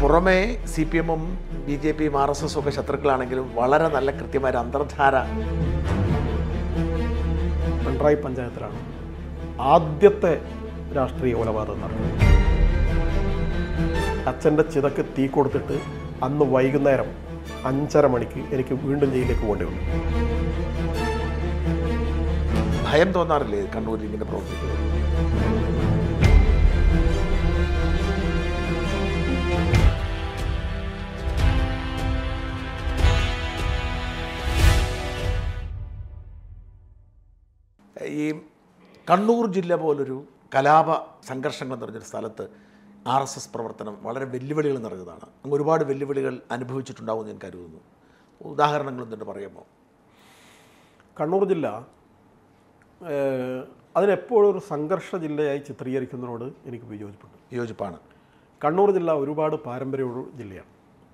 പുറമേ C P എമ്മും B J പിയും ആർ എസ് എസും ഒക്കെ ശത്രുക്കളാണെങ്കിലും വളരെ നല്ല കൃത്യമായ ഒരു അന്തർധാര പിണറായി പഞ്ചായത്തിലാണ് ആദ്യത്തെ രാഷ്ട്രീയ കൊലപാതകം നടന്നത് അച്ഛൻ്റെ ചിതക്ക് തീ കൊടുത്തിട്ട് അന്ന് വൈകുന്നേരം അഞ്ചര മണിക്ക് എനിക്ക് വീണ്ടും ജയിലിലേക്ക് പോകേണ്ടി വന്നു ഭയം തോന്നാറില്ലേ കണ്ണൂരിൽ ഇങ്ങനെ പ്രവർത്തിക്കുന്നത് ഈ കണ്ണൂർ ജില്ല പോലൊരു കലാപ സംഘർഷങ്ങൾ നിറഞ്ഞൊരു സ്ഥലത്ത് ആർ എസ് എസ് പ്രവർത്തനം വളരെ വെല്ലുവിളികൾ നിറഞ്ഞതാണ് അങ്ങ് ഒരുപാട് വെല്ലുവിളികൾ അനുഭവിച്ചിട്ടുണ്ടാവും ഞാൻ കരുതുന്നു ഉദാഹരണങ്ങൾ എന്തുണ്ട് പറയാമോ കണ്ണൂർ ജില്ല ഏഹ്, അതിനെപ്പോഴും ഒരു സംഘർഷ ജില്ലയായി ചിത്രീകരിക്കുന്നതിനോട് എനിക്ക് വിയോജിപ്പുണ്ട് യോജിപ്പാണ് കണ്ണൂർ ജില്ല ഒരുപാട് പാരമ്പര്യമുള്ള ജില്ലയാണ്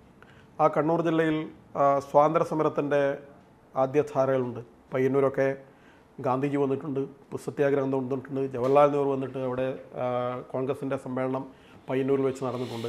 ആ കണ്ണൂർ ജില്ലയിൽ ആ, സ്വാതന്ത്ര്യ സമരത്തിൻ്റെ ആദ്യധാരകളുണ്ട് പയ്യന്നൂരൊക്കെ ഗാന്ധിജി വന്നിട്ടുണ്ട് പുസ്തത്യാഗ്രഹം വന്നിട്ടുണ്ട് ജവഹർലാൽ നെഹ്റു വന്നിട്ട് അവിടെ ആ, കോൺഗ്രസിൻ്റെ സമ്മേളനം പയ്യന്നൂരിൽ വെച്ച് നടന്നിട്ടുണ്ട്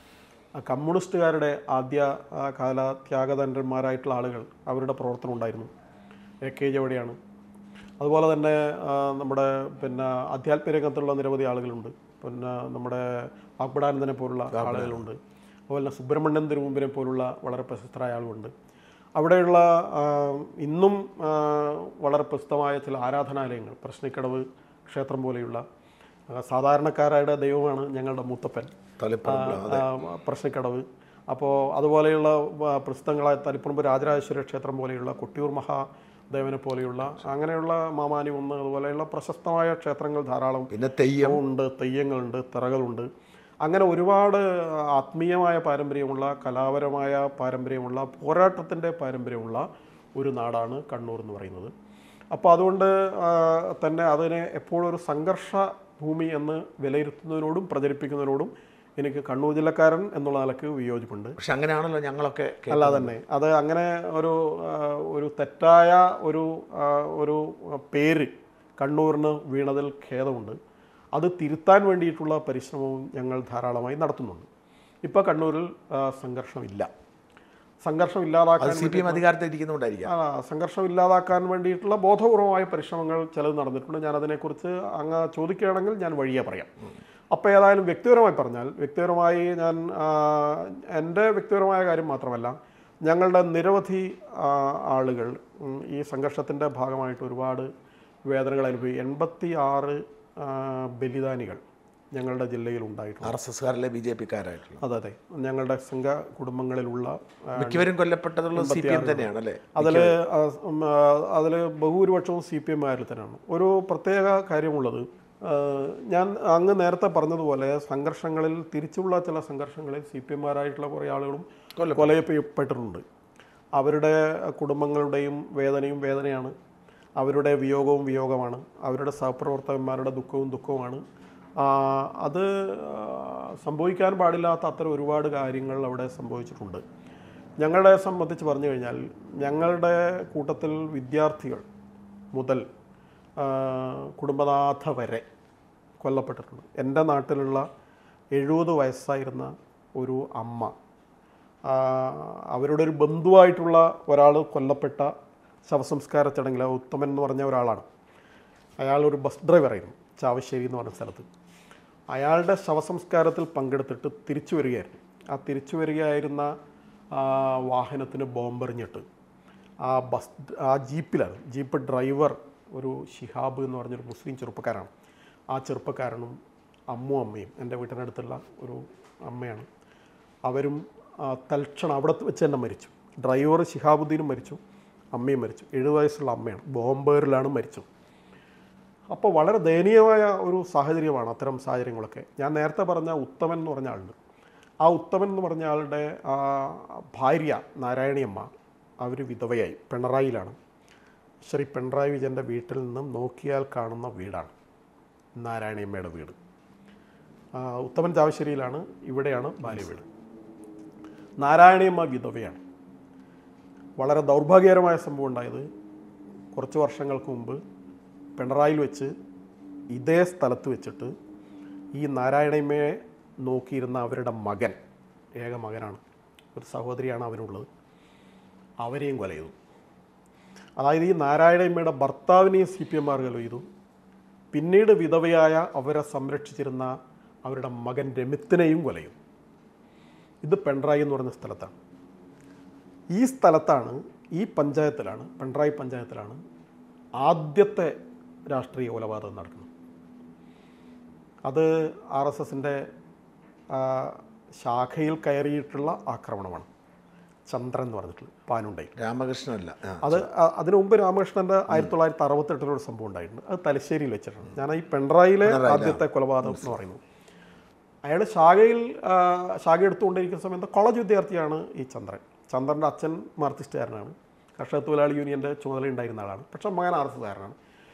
ആ, കമ്മ്യൂണിസ്റ്റുകാരുടെ ആദ്യ ആ, കാല ത്യാഗതന്മാരായിട്ടുള്ള ആളുകൾ അവരുടെ പ്രവർത്തനം ഉണ്ടായിരുന്നു എ കെ ജി അവിടെയാണ് അതുപോലെ തന്നെ ആ, നമ്മുടെ പിന്നെ അധ്യാത്മ രംഗത്തുള്ള നിരവധി ആളുകളുണ്ട് പിന്നെ നമ്മുടെ വാഗ്ബടാനന്ദനെ പോലുള്ള ആളുകളുണ്ട് അതുപോലെ തന്നെ സുബ്രഹ്മണ്യൻ തിരുമുമ്പിനെ പോലുള്ള വളരെ പ്രശസ്തരായ ആളുകളുണ്ട് അവിടെയുള്ള ആ, ഇന്നും ആ, വളരെ പ്രസിദ്ധമായ ചില ആരാധനാലയങ്ങൾ പ്രശ്നക്കടവ് ക്ഷേത്രം പോലെയുള്ള ആ, സാധാരണക്കാരുടെ ദൈവമാണ് ഞങ്ങളുടെ മൂത്തപ്പൻ തളിപ്പറമ്പ് ആ, പ്രശ്നക്കടവ് അപ്പോൾ അതുപോലെയുള്ള വ- പ്രസിദ്ധങ്ങളായ തളിപ്പറമ്പ് രാജരാജേശ്വര ക്ഷേത്രം പോലെയുള്ള കൊട്ടിയൂർ മഹാദേവനെ പോലെയുള്ള അങ്ങനെയുള്ള മാമാനി ഒന്ന് അതുപോലെയുള്ള പ്രശസ്തമായ ക്ഷേത്രങ്ങൾ ധാരാളം പിന്നെ തെയ്യം ഉണ്ട് തെയ്യങ്ങളുണ്ട് തിറകളുണ്ട് അങ്ങനെ ഒരുപാട് ആത്മീയമായ പാരമ്പര്യമുള്ള കലാപരമായ പാരമ്പര്യമുള്ള പോരാട്ടത്തിൻ്റെ പാരമ്പര്യമുള്ള ഒരു നാടാണ് കണ്ണൂർ എന്ന് പറയുന്നത് അപ്പോൾ അതുകൊണ്ട് ആ, തന്നെ അതിനെ എപ്പോഴും ഒരു സംഘർഷ ഭൂമി എന്ന് വിലയിരുത്തുന്നതിനോടും പ്രചരിപ്പിക്കുന്നതിനോടും എനിക്ക് കണ്ണൂർ ജില്ലക്കാരൻ എന്നുള്ള നിലക്ക് വിയോജിപ്പുണ്ട് പക്ഷെ അങ്ങനെയാണല്ലോ ഞങ്ങളൊക്കെ കേ- അല്ല തന്നെ അത് അങ്ങനെ ഒരു ആ, ഒരു തെറ്റായ ഒരു ആ, ഒരു പേര് കണ്ണൂരിന് വീണതിൽ ഖേദമുണ്ട് അത് തിരുത്താൻ വേണ്ടിയിട്ടുള്ള പരിശ്രമവും ഞങ്ങൾ ധാരാളമായി നടത്തുന്നുണ്ട് ഇപ്പോൾ കണ്ണൂരിൽ ആ, സംഘർഷമില്ല സംഘർഷം ഇല്ലാതാക്കാൻ അത് സി പി എം അധികാരത്തിൽ ഇരിക്കുന്നുകൊണ്ടായിരിക്കാം ആ, സംഘർഷം ഇല്ലാതാക്കാൻ വേണ്ടിയിട്ടുള്ള ബോധപൂർവമായ പരിശ്രമങ്ങൾ ചിലത് നടന്നിട്ടുണ്ട് ഞാൻ അതിനെക്കുറിച്ച് അങ്ങ് ചോദിക്കുകയാണെങ്കിൽ ഞാൻ വഴിയെ പറയാം അപ്പോൾ ഏതായാലും വ്യക്തിപരമായി പറഞ്ഞാൽ വ്യക്തിപരമായി ഞാൻ ആ, എൻ്റെ വ്യക്തിപരമായ കാര്യം മാത്രമല്ല ഞങ്ങളുടെ നിരവധി ആ, ആളുകൾ ഉം, ഈ സംഘർഷത്തിൻ്റെ ഭാഗമായിട്ട് ഒരുപാട് വേദനകൾ അനുഭവി എൺപത്തി ആറ് ബലിദാനികൾ ഞങ്ങളുടെ ജില്ലയിൽ ഉണ്ടായിട്ടുണ്ട് ആർ എസ് എസ്കാരിലെ ബി ജെ പിക്കാരായിട്ടുള്ള അതെ അതെ ഞങ്ങളുടെ സംഘ കുടുംബങ്ങളിലുള്ള ആ, മിക്കവരും കൊല്ലപ്പെട്ടതുള്ളത് സി പി എം തന്നെയാണ് അല്ലേ അതിൽ അതിൽ ബഹുഭൂരിപക്ഷവും സി പി എമ്മുകാരിൽ തന്നെയാണ് ഒരു പ്രത്യേക കാര്യമുള്ളത് ആ, ഞാൻ അങ്ങ് നേരത്തെ പറഞ്ഞതുപോലെ സംഘർഷങ്ങളിൽ തിരിച്ചുള്ള ചില സംഘർഷങ്ങളിൽ സി പി എമ്മാരായിട്ടുള്ള കുറേ ആളുകളും കൊലയപ്പെട്ടിട്ടുണ്ട് അവരുടെ കുടുംബങ്ങളുടെയും വേദനയും വേദനയാണ് അവരുടെ വിയോഗവും വിയോഗമാണ് അവരുടെ സഹപ്രവർത്തകന്മാരുടെ ദുഃഖവും ദുഃഖവുമാണ് ആ, അത് ആ, സംഭവിക്കാൻ പാടില്ലാത്ത അത്തരം ഒരുപാട് കാര്യങ്ങൾ അവിടെ സംഭവിച്ചിട്ടുണ്ട് ഞങ്ങളെ സംബന്ധിച്ച് പറഞ്ഞു കഴിഞ്ഞാൽ ഞങ്ങളുടെ കൂട്ടത്തിൽ വിദ്യാർത്ഥികൾ മുതൽ ആ, കുടുംബനാഥ വരെ കൊല്ലപ്പെട്ടിട്ടുണ്ട് എൻ്റെ നാട്ടിലുള്ള എഴുപത് വയസ്സായിരുന്ന ഒരു അമ്മ ആ, അവരുടെ ഒരു ബന്ധുവായിട്ടുള്ള ഒരാൾ കൊല്ലപ്പെട്ട ശവസംസ്കാര ചടങ്ങിൽ ആ ഉത്തമൻ എന്ന് പറഞ്ഞ ഒരാളാണ് അയാൾ ഒരു ബസ് ഡ്രൈവറായിരുന്നു ചാവശ്ശേരി എന്ന് പറഞ്ഞ സ്ഥലത്ത് അയാളുടെ ശവസംസ്കാരത്തിൽ പങ്കെടുത്തിട്ട് തിരിച്ചു വരികയായിരുന്നു ആ തിരിച്ചു വരികയായിരുന്ന ആ, വാഹനത്തിന് ബോംബെറിഞ്ഞിട്ട് ആ ബസ് ആ ജീപ്പിലാണ് ജീപ്പ് ഡ്രൈവർ ഒരു ഷിഹാബ് എന്ന് പറഞ്ഞൊരു മുസ്ലിം ചെറുപ്പക്കാരാണ് ആ ചെറുപ്പക്കാരനും അമ്മു അമ്മയും എൻ്റെ വീട്ടിനടുത്തുള്ള ഒരു അമ്മയാണ് അവരും ആ, തൽക്ഷണം അവിടെ വെച്ച് തന്നെ മരിച്ചു ഡ്രൈവർ ഷിഹാബുദ്ദീനും മരിച്ചു അമ്മയും മരിച്ചു എഴുപത് വയസ്സുള്ള അമ്മയാണ് ബോംബേറിലാണ് മരിച്ചത് അപ്പോൾ വളരെ ദയനീയമായ ഒരു സാഹചര്യമാണ് അത്തരം സാഹചര്യങ്ങളൊക്കെ ഞാൻ നേരത്തെ പറഞ്ഞ ഉത്തമൻ എന്ന് പറഞ്ഞ ആളുണ്ട് ആ ഉത്തമൻ എന്ന് പറഞ്ഞ ആളുടെ ആ, ഭാര്യ നാരായണിയമ്മ അവർ വിധവയായി പിണറായിലാണ് ശ്രീ പിണറായി വിജയൻ്റെ വീട്ടിൽ നിന്നും നോക്കിയാൽ കാണുന്ന വീടാണ് നാരായണിയമ്മയുടെ വീട് ആ, ഉത്തമൻ ചാവശ്ശേരിയിലാണ് ഇവിടെയാണ് ഭാര്യ വീട് നാരായണിയമ്മ വിധവയാണ് വളരെ ദൗർഭാഗ്യകരമായ സംഭവം ഉണ്ടായത് കുറച്ച് വർഷങ്ങൾക്ക് മുമ്പ് പിണറായിൽ വെച്ച് ഇതേ സ്ഥലത്ത് വെച്ചിട്ട് ഈ നാരായണയമ്മയെ നോക്കിയിരുന്ന അവരുടെ മകൻ ഏക മകനാണ് ഒരു സഹോദരിയാണ് അവനുള്ളത് അവരെയും കൊല ചെയ്തു അതായത് ഈ നാരായണയമ്മയുടെ ഭർത്താവിനെയും സി പി എമ്മാർ കൊല ചെയ്തു പിന്നീട് വിധവയായ അവരെ സംരക്ഷിച്ചിരുന്ന അവരുടെ മകൻ രമിത്തിനെയും കൊല ചെയ്തു ഇത് പെൺറായി എന്ന് പറയുന്ന സ്ഥലത്താണ് ഈ സ്ഥലത്താണ് ഈ പഞ്ചായത്തിലാണ് പിണറായി പഞ്ചായത്തിലാണ് ആദ്യത്തെ രാഷ്ട്രീയ കൊലപാതകം നടക്കുന്നത് അത് ആർ എസ് എസിൻ്റെ ശാഖയിൽ കയറിയിട്ടുള്ള ആക്രമണമാണ് ചന്ദ്രൻ എന്ന് പറഞ്ഞിട്ടുള്ള പാനുണ്ടയിൽ രാമകൃഷ്ണനല്ല ആ. അത് അ- അതിനു മുമ്പ് രാമകൃഷ്ണന്റെ ആയിരത്തി തൊള്ളായിരത്തി അറുപത്തെട്ടിലൊരു സംഭവം ഉണ്ടായിട്ടുണ്ട് അത് തലശ്ശേരിയിൽ വെച്ചിട്ടാണ് ഞാൻ ഈ പിണറായിലെ ആദ്യത്തെ കൊലപാതകം എന്ന് പറയുന്നത് അയാൾ ശാഖയിൽ ആ, ശാഖ എടുത്തുകൊണ്ടിരിക്കുന്ന സമയത്ത് കോളേജ് വിദ്യാർത്ഥിയാണ് ഈ ചന്ദ്രൻ ചന്ദ്രൻ്റെ അച്ഛൻ മാർക്സിസ്റ്റുകാരനാണ് കർഷക തൊഴിലാളി യൂണിയൻ്റെ ചുമതല ഉണ്ടായിരുന്ന ആളാണ് പക്ഷേ മകൻ ആർ എസ് കാരനാണ്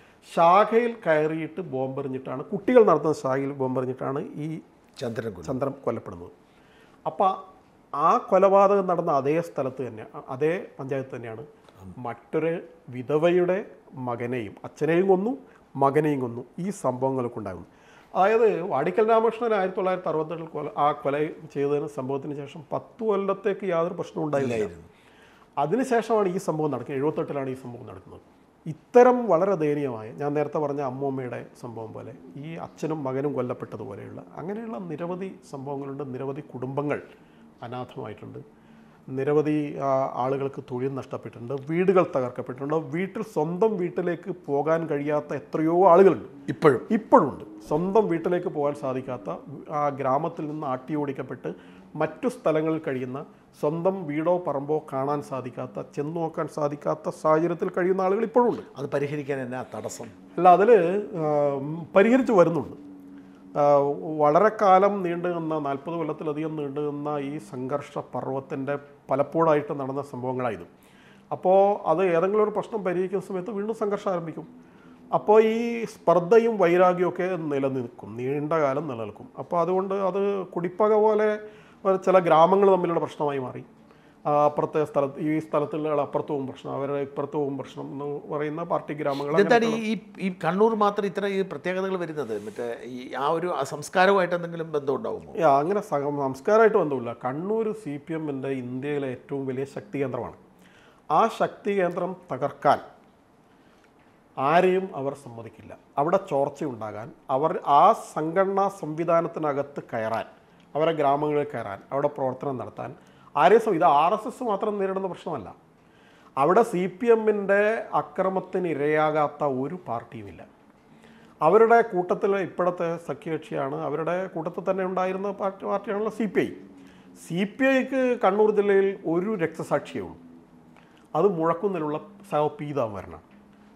ശാഖയിൽ കയറിയിട്ട് ബോംബെറിഞ്ഞിട്ടാണ് കുട്ടികൾ നടത്തുന്ന ശാഖയിൽ ബോംബെറിഞ്ഞിട്ടാണ് ഈ ചന്ദ്രൻ കുലം ചന്ദ്രൻ കൊല്ലപ്പെടുന്നത് അപ്പോൾ ആ കൊലപാതകം നടന്ന അതേ സ്ഥലത്ത് തന്നെ അ- അതേ പഞ്ചായത്ത് തന്നെയാണ് മറ്റൊരു വിധവയുടെ മകനെയും അച്ഛനെയും കൊന്നു മകനെയും കൊന്നു ഈ സംഭവങ്ങളൊക്കെ ഉണ്ടാകുന്നു അതായത് വാടിക്കൽ രാമകൃഷ്ണൻ ആയിരത്തി തൊള്ളായിരത്തി അറുപത്തെട്ടിൽ കൊല ആ കൊല ചെയ്തതിന് സംഭവത്തിന് ശേഷം പത്ത് കൊല്ലത്തേക്ക് യാതൊരു പ്രശ്നവും ഉണ്ടായില്ല അതിനുശേഷമാണ് ഈ സംഭവം നടക്കുന്നത് എഴുപത്തെട്ടിലാണ് ഈ സംഭവം നടക്കുന്നത് ഇത്തരം വളരെ ദയനീയമായ ഞാൻ നേരത്തെ പറഞ്ഞ അമ്മൂമ്മയുടെ സംഭവം പോലെ ഈ അച്ഛനും മകനും കൊല്ലപ്പെട്ടതുപോലെയുള്ള അങ്ങനെയുള്ള നിരവധി സംഭവങ്ങളുണ്ട് നിരവധി കുടുംബങ്ങൾ അനാഥമായിട്ടുണ്ട് നിരവധി ആ, ആളുകൾക്ക് തൊഴിൽ നഷ്ടപ്പെട്ടിട്ടുണ്ട് വീടുകൾ തകർക്കപ്പെട്ടിട്ടുണ്ട് വീട്ടിൽ സ്വന്തം വീട്ടിലേക്ക് പോകാൻ കഴിയാത്ത എത്രയോ ആളുകളുണ്ട് ഇപ്പോഴും ഇപ്പോഴുണ്ട് സ്വന്തം വീട്ടിലേക്ക് പോകാൻ സാധിക്കാത്ത ആ ഗ്രാമത്തിൽ നിന്ന് ആട്ടി ഓടിക്കപ്പെട്ട് മറ്റു സ്ഥലങ്ങളിൽ കഴിയുന്ന സ്വന്തം വീടോ പറമ്പോ കാണാൻ സാധിക്കാത്ത ചെന്ന് നോക്കാൻ സാധിക്കാത്ത സാഹചര്യത്തിൽ കഴിയുന്ന ആളുകൾ ഇപ്പോഴുണ്ട് അത് പരിഹരിക്കാൻ എന്നാ തടസ്സം അല്ല അതിൽ പരിഹരിച്ചു വരുന്നുണ്ട് ആ, വളരെ കാലം നീണ്ടു നിന്ന നാൽപ്പത് കൊല്ലത്തിലധികം നീണ്ടു നിന്ന ഈ സംഘർഷ പർവ്വത്തിൻ്റെ പലപ്പോഴായിട്ട് നടന്ന സംഭവങ്ങളായത് അപ്പോൾ അത് ഏതെങ്കിലും ഒരു പ്രശ്നം പരിഹരിക്കുന്ന സമയത്ത് വീണ്ടും സംഘർഷം ആരംഭിക്കും അപ്പോൾ ഈ സ്പർദ്ധയും വൈരാഗ്യവും ഒക്കെ നിലനിൽക്കും നീണ്ട കാലം നിലനിൽക്കും അപ്പോൾ അതുകൊണ്ട് അത് കുടിപ്പക പോലെ ഒരു ചില ഗ്രാമങ്ങൾ തമ്മിലുള്ള പ്രശ്നമായി മാറി ആ, അപ്പുറത്തെ സ്ഥലത്ത് ഈ സ്ഥലത്തുള്ള ആൾ അപ്പുറത്ത് പോകും പ്രശ്നം അവരുടെ ഇപ്പുറത്ത് പോകും പ്രശ്നം എന്ന് പറയുന്ന പാർട്ടി ഗ്രാമങ്ങൾ ഇതെന്താണ് ഈ ഈ- ഈ കണ്ണൂർ മാത്രം ഇത്ര ഈ പ്രത്യേകതകൾ വരുന്നത് മറ്റേ ഈ ആ ഒരു സംസ്കാരവുമായിട്ട് എന്തെങ്കിലും ബന്ധം ഉണ്ടാകുമോ യാ, അങ്ങനെ സഹ- സംസ്കാരമായിട്ട് ബന്ധമില്ല കണ്ണൂർ സി പി എമ്മിൻ്റെ ഇന്ത്യയിലെ ഏറ്റവും വലിയ ശക്തി കേന്ദ്രമാണ് ആ ശക്തി കേന്ദ്രം തകർക്കാൻ ആരെയും അവർ സമ്മതിക്കില്ല അവിടെ ചോർച്ച ഉണ്ടാകാൻ അവർ ആ സംഘടനാ സംവിധാനത്തിനകത്ത് കയറാൻ അവരെ ഗ്രാമങ്ങളിൽ കയറാൻ അവിടെ പ്രവർത്തനം നടത്താൻ ആരെയും സം- ഇത് ആർ എസ് എസ് മാത്രം നേരിടുന്ന പ്രശ്നമല്ല അവിടെ സി പി എമ്മിൻ്റെ അക്രമത്തിന് ഇരയാകാത്ത ഒരു പാർട്ടിയുമില്ല അവരുടെ കൂട്ടത്തിൽ ഇപ്പോഴത്തെ സഖ്യകക്ഷിയാണ് അവരുടെ കൂട്ടത്തിൽ തന്നെ ഉണ്ടായിരുന്ന പാർട്ടി പാർട്ടിയാണല്ലോ C P I C P ഐക്ക് കണ്ണൂർ ജില്ലയിൽ ഒരു രക്തസാക്ഷിയേ ഉള്ളൂ അത് മുഴക്കുന്നിലുള്ള സഹ പീതാമരനാണ്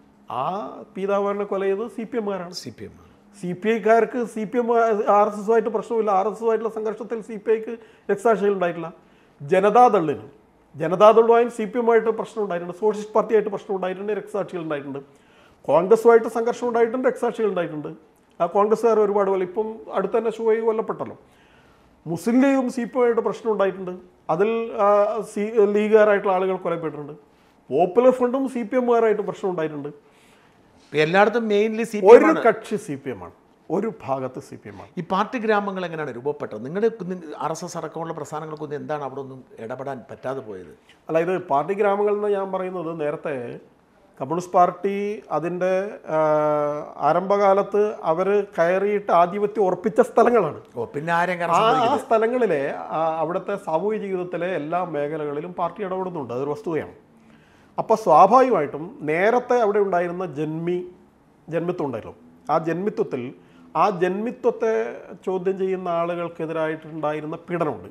ആ പീതാമരനെ കൊല ചെയ്തത് സി പി എമ്മുകാരാണ് C P M C P ഐക്കാർക്ക് C P M R S എസുമായിട്ട് പ്രശ്നമില്ല ആർ എസ് എസുമായിട്ടുള്ള സംഘർഷത്തിൽ സി പി ഐക്ക് രക്തസാക്ഷികൾ ഉണ്ടായിട്ടില്ല ജനതാദളിന് ജനതാദളുമായും സി പി എമ്മുമായിട്ട് പ്രശ്നം ഉണ്ടായിട്ടുണ്ട് സോഷ്യലിസ്റ്റ് പാർട്ടിയായിട്ട് പ്രശ്നം ഉണ്ടായിട്ടുണ്ട് രക്തസാക്ഷികൾ ഉണ്ടായിട്ടുണ്ട് കോൺഗ്രസുമായിട്ട് സംഘർഷം ഉണ്ടായിട്ടുണ്ട് രക്തസാക്ഷികൾ ഉണ്ടായിട്ടുണ്ട് ആ കോൺഗ്രസ്സുകാർ ഒരുപാട് കൊല്ലം ഇപ്പം അടുത്ത് തന്നെ ഷുവൈ കൊല്ലപ്പെട്ടല്ലോ മുസ്ലിം ലീഗും സി പി ആയിട്ട് പ്രശ്നം ഉണ്ടായിട്ടുണ്ട് അതിൽ ആ, സി ലീഗുകാരായിട്ടുള്ള ആളുകൾ കൊലപ്പെട്ടിട്ടുണ്ട് പോപ്പുലർ ഫ്രണ്ടും സി പി എമ്മുകാരായിട്ട് പ്രശ്നം ഉണ്ടായിട്ടുണ്ട് ഇപ്പൊ എല്ലായിടത്തും മെയിൻലി സി പി ഒരു കക്ഷി സി പി എം ആണ് ഒരു ഭാഗത്ത് സി പി എം ആണ് ഈ പാർട്ടി ഗ്രാമങ്ങൾ എങ്ങനെയാണ് രൂപപ്പെട്ടത് നിങ്ങളുടെ ആർ എസ് എസ് അടക്കമുള്ള പ്രസ്ഥാനങ്ങൾക്കൊന്നും എന്താണ് അവിടെ ഒന്നും ഇടപെടാൻ പറ്റാതെ പോയത് അല്ല ഇത് പാർട്ടി ഗ്രാമങ്ങൾ എന്ന് ഞാൻ പറയുന്നത് നേരത്തെ കമ്മ്യൂണിസ്റ്റ് പാർട്ടി അതിൻ്റെ ആ, ആരംഭകാലത്ത് അവർ കയറിയിട്ട് ആധിപത്യം ഉറപ്പിച്ച സ്ഥലങ്ങളാണ് ഓ പിന്നെ ആരെയും ആ കാരണം ആ സ്ഥലങ്ങളിലെ ആ, അവിടുത്തെ സാമൂഹിക ജീവിതത്തിലെ എല്ലാ മേഖലകളിലും പാർട്ടി ഇടപെടുന്നുണ്ട് അതൊരു വസ്തുതയാണ് അപ്പോൾ സ്വാഭാവികമായിട്ടും നേരത്തെ അവിടെ ഉണ്ടായിരുന്ന ജന്മി ജന്മിത്വം ഉണ്ടായിരുന്നു ആ ജന്മിത്വത്തിൽ ആ ജന്മിത്വത്തെ ചോദ്യം ചെയ്യുന്ന ആളുകൾക്കെതിരായിട്ടുണ്ടായിരുന്ന പീഡനമുണ്ട്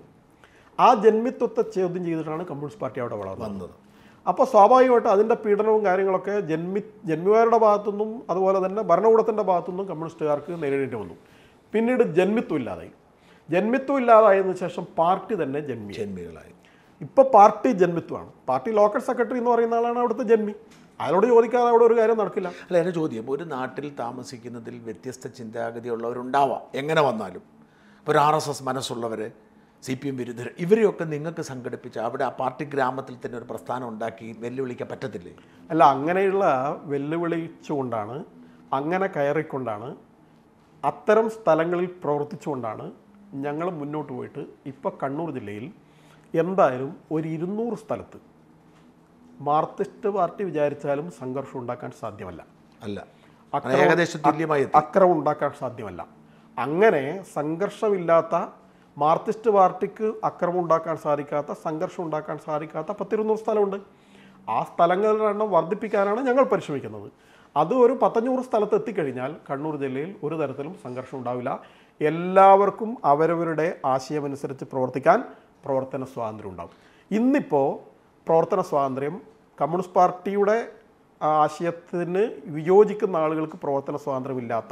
ആ ജന്മിത്വത്തെ ചോദ്യം ചെയ്തിട്ടാണ് കമ്മ്യൂണിസ്റ്റ് പാർട്ടി അവിടെ വളർന്നത് വന്നത് അപ്പോൾ സ്വാഭാവികമായിട്ടും അതിൻ്റെ പീഡനവും കാര്യങ്ങളൊക്കെ ജന്മി ജന്മിമാരുടെ ഭാഗത്തുനിന്നും അതുപോലെ തന്നെ ഭരണകൂടത്തിൻ്റെ ഭാഗത്തുനിന്നും കമ്മ്യൂണിസ്റ്റുകാർക്ക് നേരിടേണ്ടി വന്നു പിന്നീട് ജന്മിത്വം ഇല്ലാതായി ജന്മിത്വം ഇല്ലാതായതിനു ശേഷം പാർട്ടി തന്നെ ജന്മി ജന്മികളായി ഇപ്പോൾ പാർട്ടി ജന്മിത്വമാണ് പാർട്ടി ലോക്കൽ സെക്രട്ടറി എന്ന് പറയുന്ന ആളാണ് അവിടുത്തെ ജന്മി അയാളോട് ചോദിക്കാതെ അവിടെ ഒരു കാര്യം നടക്കില്ല അല്ല എൻ്റെ ചോദ്യം ഒരു നാട്ടിൽ താമസിക്കുന്നതിൽ വ്യത്യസ്ത ചിന്താഗതിയുള്ളവരുണ്ടാവാം എങ്ങനെ വന്നാലും ഇപ്പോൾ ഒരു ആർ എസ് എസ് മനസ്സുള്ളവർ സി പി എം വിരുദ്ധർ ഇവരെയൊക്കെ നിങ്ങൾക്ക് സംഘടിപ്പിച്ച് അവിടെ ആ പാർട്ടി ഗ്രാമത്തിൽ തന്നെ ഒരു പ്രസ്ഥാനം ഉണ്ടാക്കി വെല്ലുവിളിക്കാൻ പറ്റത്തില്ലേ അല്ല അങ്ങനെയുള്ള വെല്ലുവിളിച്ചുകൊണ്ടാണ് അങ്ങനെ കയറിക്കൊണ്ടാണ് അത്തരം സ്ഥലങ്ങളിൽ പ്രവർത്തിച്ചുകൊണ്ടാണ് ഞങ്ങൾ മുന്നോട്ട് പോയിട്ട് ഇപ്പോൾ കണ്ണൂർ ജില്ലയിൽ എന്തായാലും ഒരു ഇരുന്നൂറ് സ്ഥലത്ത് മാർക്സിസ്റ്റ് പാർട്ടി വിചാരിച്ചാലും സംഘർഷം ഉണ്ടാക്കാൻ സാധ്യമല്ല അല്ല അക്രമം- ഏകദേശം തുല്യമായി എത്തി. അക്രമം ഉണ്ടാക്കാൻ സാധ്യമല്ല അങ്ങനെ സംഘർഷമില്ലാത്ത മാർക്സിസ്റ്റ് പാർട്ടിക്ക് അക്രമം ഉണ്ടാക്കാൻ സാധിക്കാത്ത സംഘർഷം ഉണ്ടാക്കാൻ സാധിക്കാത്ത പത്തിരുന്നൂറ് സ്ഥലമുണ്ട് ആ സ്ഥലങ്ങളുടെ എണ്ണം വർദ്ധിപ്പിക്കാനാണ് ഞങ്ങൾ പരിശ്രമിക്കുന്നത് അത് ഒരു പത്തഞ്ഞൂറ് സ്ഥലത്ത് എത്തിക്കഴിഞ്ഞാൽ കണ്ണൂർ ജില്ലയിൽ ഒരു തരത്തിലും സംഘർഷം ഉണ്ടാവില്ല എല്ലാവർക്കും അവരവരുടെ ആശയമനുസരിച്ച് പ്രവർത്തിക്കാൻ പ്രവർത്തന സ്വാതന്ത്ര്യം ഉണ്ടാവും ഇന്നിപ്പോൾ പ്രവർത്തന സ്വാതന്ത്ര്യം കമ്മ്യൂണിസ്റ്റ് പാർട്ടിയുടെ ആശയത്തിന് വിയോജിക്കുന്ന ആളുകൾക്ക് പ്രവർത്തന സ്വാതന്ത്ര്യമില്ലാത്ത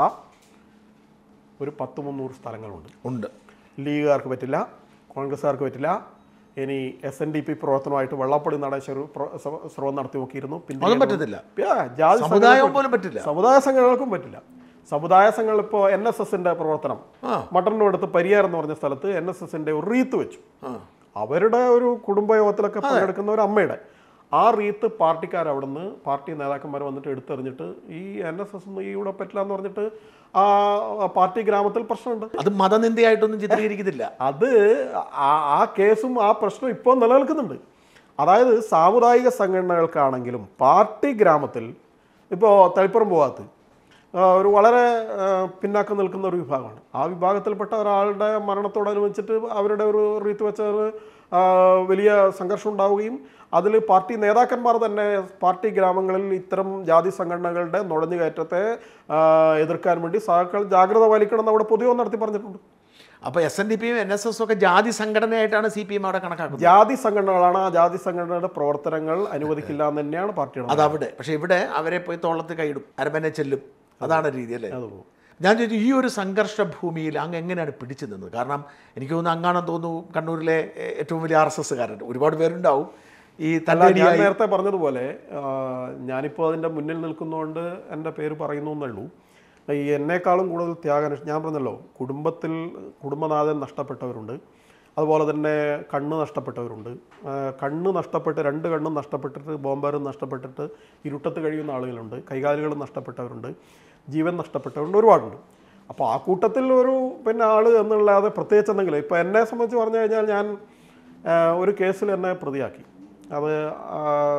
ഒരു പത്ത് മുന്നൂറ് സ്ഥലങ്ങളുണ്ട് ഉണ്ട് ലീഗുകാർക്ക് പറ്റില്ല കോൺഗ്രസ്സുകാർക്ക് പറ്റില്ല ഇനി എസ് എൻ ഡി പി പ്രവർത്തനമായിട്ട് വെള്ളപ്പൊടി നടേശ്വർ ശ്രമം നടത്തി നോക്കിയിരുന്നു പിന്നെ അതും പറ്റത്തില്ല ആ, ജാതി സമുദായം സംഘടനകൾക്ക് പോലും പറ്റില്ല സമുദായ സംഘടനകൾക്കും പറ്റില്ല സമുദായ സംഘങ്ങൾ ഇപ്പോൾ എൻ എസ് എസിന്റെ പ്രവർത്തനം ആ. മട്ടന്നൂർ അടുത്ത് പരിയാർ എന്ന് പറഞ്ഞ സ്ഥലത്ത് എൻ എസ് എസിന്റെ ഒരു റീത്ത് വെച്ചു ആ അവരുടെ ഒരു കുടുംബയോഗത്തിലൊക്കെ പങ്കെടുക്കുന്ന ഒരു അമ്മയുടെ ആ റീത്ത് പാർട്ടിക്കാർ അവിടുന്ന് പാർട്ടി നേതാക്കന്മാർ വന്നിട്ട് എടുത്തെറിഞ്ഞിട്ട് ഈ എൻ എസ് എസ് ഒന്നും ഇവിടെ പറ്റില്ല എന്ന് പറഞ്ഞിട്ട് ആ പാർട്ടി ഗ്രാമത്തിൽ പ്രശ്നമുണ്ട് അത് മതനിന്ദയായിട്ടൊന്നും ചിത്രീകരിക്കുന്നില്ല അത് ആ- ആ കേസും ആ പ്രശ്നവും ഇപ്പോൾ നിലനിൽക്കുന്നുണ്ട് അതായത് സാമുദായിക സംഘടനകൾക്കാണെങ്കിലും പാർട്ടി ഗ്രാമത്തിൽ ഇപ്പോൾ തളിപ്പുറം പോകാത്ത ഒരു വളരെ ആ, പിന്നാക്കം നിൽക്കുന്ന ഒരു വിഭാഗമാണ് ആ വിഭാഗത്തിൽപ്പെട്ട ഒരാളുടെ മരണത്തോടനുബന്ധിച്ചിട്ട് അവരുടെ ഒരു റീത്ത് വെച്ചത് ആ, വലിയ സംഘർഷം ഉണ്ടാവുകയും അതിൽ പാർട്ടി നേതാക്കന്മാർ തന്നെ പാർട്ടി ഗ്രാമങ്ങളിൽ ഇത്തരം ജാതി സംഘടനകളുടെ നുഴഞ്ഞുകയറ്റത്തെ ആ, എതിർക്കാൻ വേണ്ടി സഹാക്കൾ ജാഗ്രത പാലിക്കണം എന്ന് അവിടെ പൊതുയോഗം നടത്തി പറഞ്ഞിട്ടുണ്ട് അപ്പോൾ എസ് എൻ ഡി പിയും എൻ എസ് എസും ഒക്കെ ജാതി സംഘടനയായിട്ടാണ് സി പി എം അവിടെ കണക്കാക്കുന്നത് ജാതി സംഘടനകളാണ് ആ ജാതി സംഘടനയുടെ പ്രവർത്തനങ്ങൾ അനുവദിക്കില്ല എന്ന് തന്നെയാണ് പാർട്ടിയുടെ അതവിടെ പക്ഷേ ഇവിടെ അവരെ പോയി തോളത്ത് കൈയിടും അരമനെ ചെല്ലും അതാണ് രീതി അല്ലേ അത് ഞാൻ ചോദിച്ചു ഈ ഒരു സംഘർഷ ഭൂമിയിൽ അങ്ങ് എങ്ങനെയാണ് പിടിച്ചു നിന്നത് കാരണം എനിക്ക് തോന്നുന്നു അങ്ങാണെന്ന് തോന്നുന്നു കണ്ണൂരിലെ ഏ, ഏറ്റവും വലിയ ആർ എസ് എസ്സുകാരുണ്ട് ഒരുപാട് പേരുണ്ടാവും ഈ അല്ല ഞാൻ തല്ലേടിയായി നേരത്തെ പറഞ്ഞതുപോലെ ആ, ഞാനിപ്പോൾ അതിൻ്റെ മുന്നിൽ നിൽക്കുന്നതുകൊണ്ട് എൻ്റെ പേര് പറയുന്നു എന്നുള്ളൂ ഈ എന്നെക്കാളും കൂടുതൽ ത്യാഗം ഞാൻ പറഞ്ഞല്ലോ കുടുംബത്തിൽ കുടുംബനാഥൻ നഷ്ടപ്പെട്ടവരുണ്ട് അതുപോലെ തന്നെ കണ്ണ് നഷ്ടപ്പെട്ടവരുണ്ട് ആ, കണ്ണ് നഷ്ടപ്പെട്ട് രണ്ട് കണ്ണും നഷ്ടപ്പെട്ടിട്ട് ബോംബാരും നഷ്ടപ്പെട്ടിട്ട് ഇരുട്ടത്ത് കഴിയുന്ന ആളുകളുണ്ട് കൈകാലുകളും നഷ്ടപ്പെട്ടവരുണ്ട് ജീവൻ നഷ്ടപ്പെട്ടവരുണ്ട് ഒരുപാടുണ്ട് അപ്പോൾ ആ കൂട്ടത്തിൽ ഒരു പിന്നെ ആൾ എന്നുള്ളതെ പ്രത്യേകിച്ച് എന്തെങ്കിലും ഇപ്പോൾ എന്നെ സംബന്ധിച്ച് പറഞ്ഞു കഴിഞ്ഞാൽ ഞാൻ ആ, ഒരു കേസിൽ എന്നെ പ്രതിയാക്കി അത് ആ,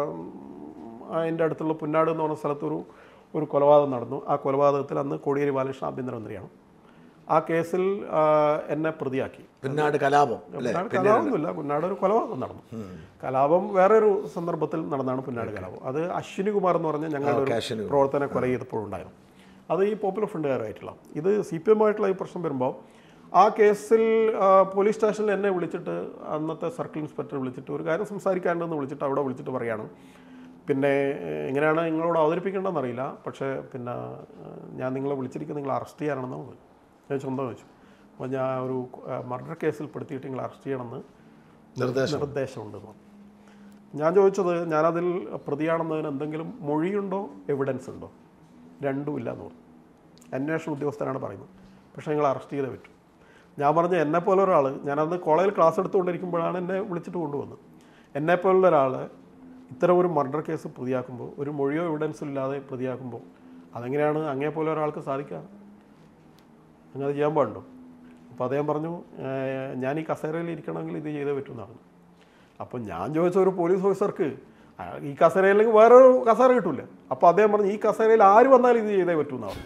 അതിൻ്റെ അടുത്തുള്ള പുന്നാട് എന്ന് പറഞ്ഞ സ്ഥലത്ത് ഒരു ഒരു കൊലപാതകം നടന്നു ആ കൊലപാതകത്തിൽ അന്ന് കോടിയേരി ബാലകൃഷ്ണൻ ആഭ്യന്തരമന്ത്രിയാണ് ആ കേസിൽ ആ, എന്നെ പ്രതിയാക്കി പിന്നാട് കലാപം അല്ലേ പുന്നാട് കലാപമൊന്നുമില്ല പുന്നാട് ഒരു കൊലപാതകം നടന്നു കലാപം വേറൊരു സന്ദർഭത്തിൽ നടന്നാണ് പുന്നാട് കലാപം അത് അശ്വിനി കുമാർ എന്ന് പറഞ്ഞ ഞങ്ങളുടെ ഒരു അശ്വിനി കുമാർ. പ്രവർത്തനം കൊല ചെയ്തപ്പോഴുണ്ടായിരുന്നു അത് ഈ പോപ്പുലർ ഫ്രണ്ടുകാരായിട്ടുള്ള ഇത് സി പി എമ്മായിട്ടുള്ള ഈ പ്രശ്നം വരുമ്പോൾ ആ കേസിൽ ആ, പോലീസ് സ്റ്റേഷനിൽ എന്നെ വിളിച്ചിട്ട് അന്നത്തെ സർക്കിൾ ഇൻസ്പെക്ടർ വിളിച്ചിട്ട് ഒരു കാര്യം സംസാരിക്കാനുണ്ടെന്ന് വിളിച്ചിട്ട് അവിടെ വിളിച്ചിട്ട് പറയാണ് പിന്നെ ഏഹ്, എങ്ങനെയാണ് നിങ്ങളോട് അവതരിപ്പിക്കേണ്ടതെന്ന് അറിയില്ല പക്ഷേ പിന്നെ ഏഹ്, ഞാൻ നിങ്ങളെ വിളിച്ചിരിക്കുന്നത് നിങ്ങൾ അറസ്റ്റ് ചെയ്യാനാണെന്ന് പറഞ്ഞു ഞാൻ സ്വന്തം വെച്ചു അപ്പോൾ ഞാൻ ഒരു മർഡർ കേസിൽ പെടുത്തിയിട്ട് നിങ്ങൾ അറസ്റ്റ് ചെയ്യണമെന്ന് നിർദ്ദേശം നിർദ്ദേശമുണ്ടെന്ന് പറഞ്ഞു ഞാൻ ചോദിച്ചത് ഞാനതിൽ പ്രതിയാണെന്നതിന് എന്തെങ്കിലും മൊഴിയുണ്ടോ എവിഡൻസ് ഉണ്ടോ രണ്ടുമില്ല എന്ന് പറഞ്ഞു അന്വേഷണ ഉദ്യോഗസ്ഥനാണ് പറയുന്നത് പക്ഷേ നിങ്ങൾ അറസ്റ്റ് ചെയ്തേ പറ്റും ഞാൻ പറഞ്ഞ എന്നെ പോലെ ഒരാൾ ഞാനന്ന് കോളേജിൽ ക്ലാസ് എടുത്തുകൊണ്ടിരിക്കുമ്പോഴാണ് എന്നെ വിളിച്ചിട്ട് കൊണ്ടുവന്നത് എന്നെ പോലുള്ള ഒരാൾ ഇത്തരം ഒരു മർഡർ കേസ് പ്രതിയാക്കുമ്പോൾ ഒരു മൊഴിയോ എവിഡൻസും ഇല്ലാതെ പ്രതിയാക്കുമ്പോൾ അതെങ്ങനെയാണ് അങ്ങേ പോലെ ഒരാൾക്ക് സാധിക്കുക അങ്ങനെ ചെയ്യാൻ പാടുണ്ടോ അപ്പോൾ അദ്ദേഹം പറഞ്ഞു "ഏഹ്, ഞാൻ ഈ കസേരയിൽ ഇരിക്കണമെങ്കിൽ ഇത് ചെയ്തേ പറ്റുമെന്നാണ് അപ്പോൾ ഞാൻ ചോദിച്ച ഒരു പോലീസ് ഓഫീസർക്ക് അയാൾ ഈ കസേരയില്ലെങ്കിൽ വേറൊരു കസേര കിട്ടൂല അപ്പോൾ അദ്ദേഹം പറഞ്ഞു ഈ കസേരയിൽ ആര് വന്നാലും ഇത് ചെയ്തേ പറ്റുമെന്നാണ്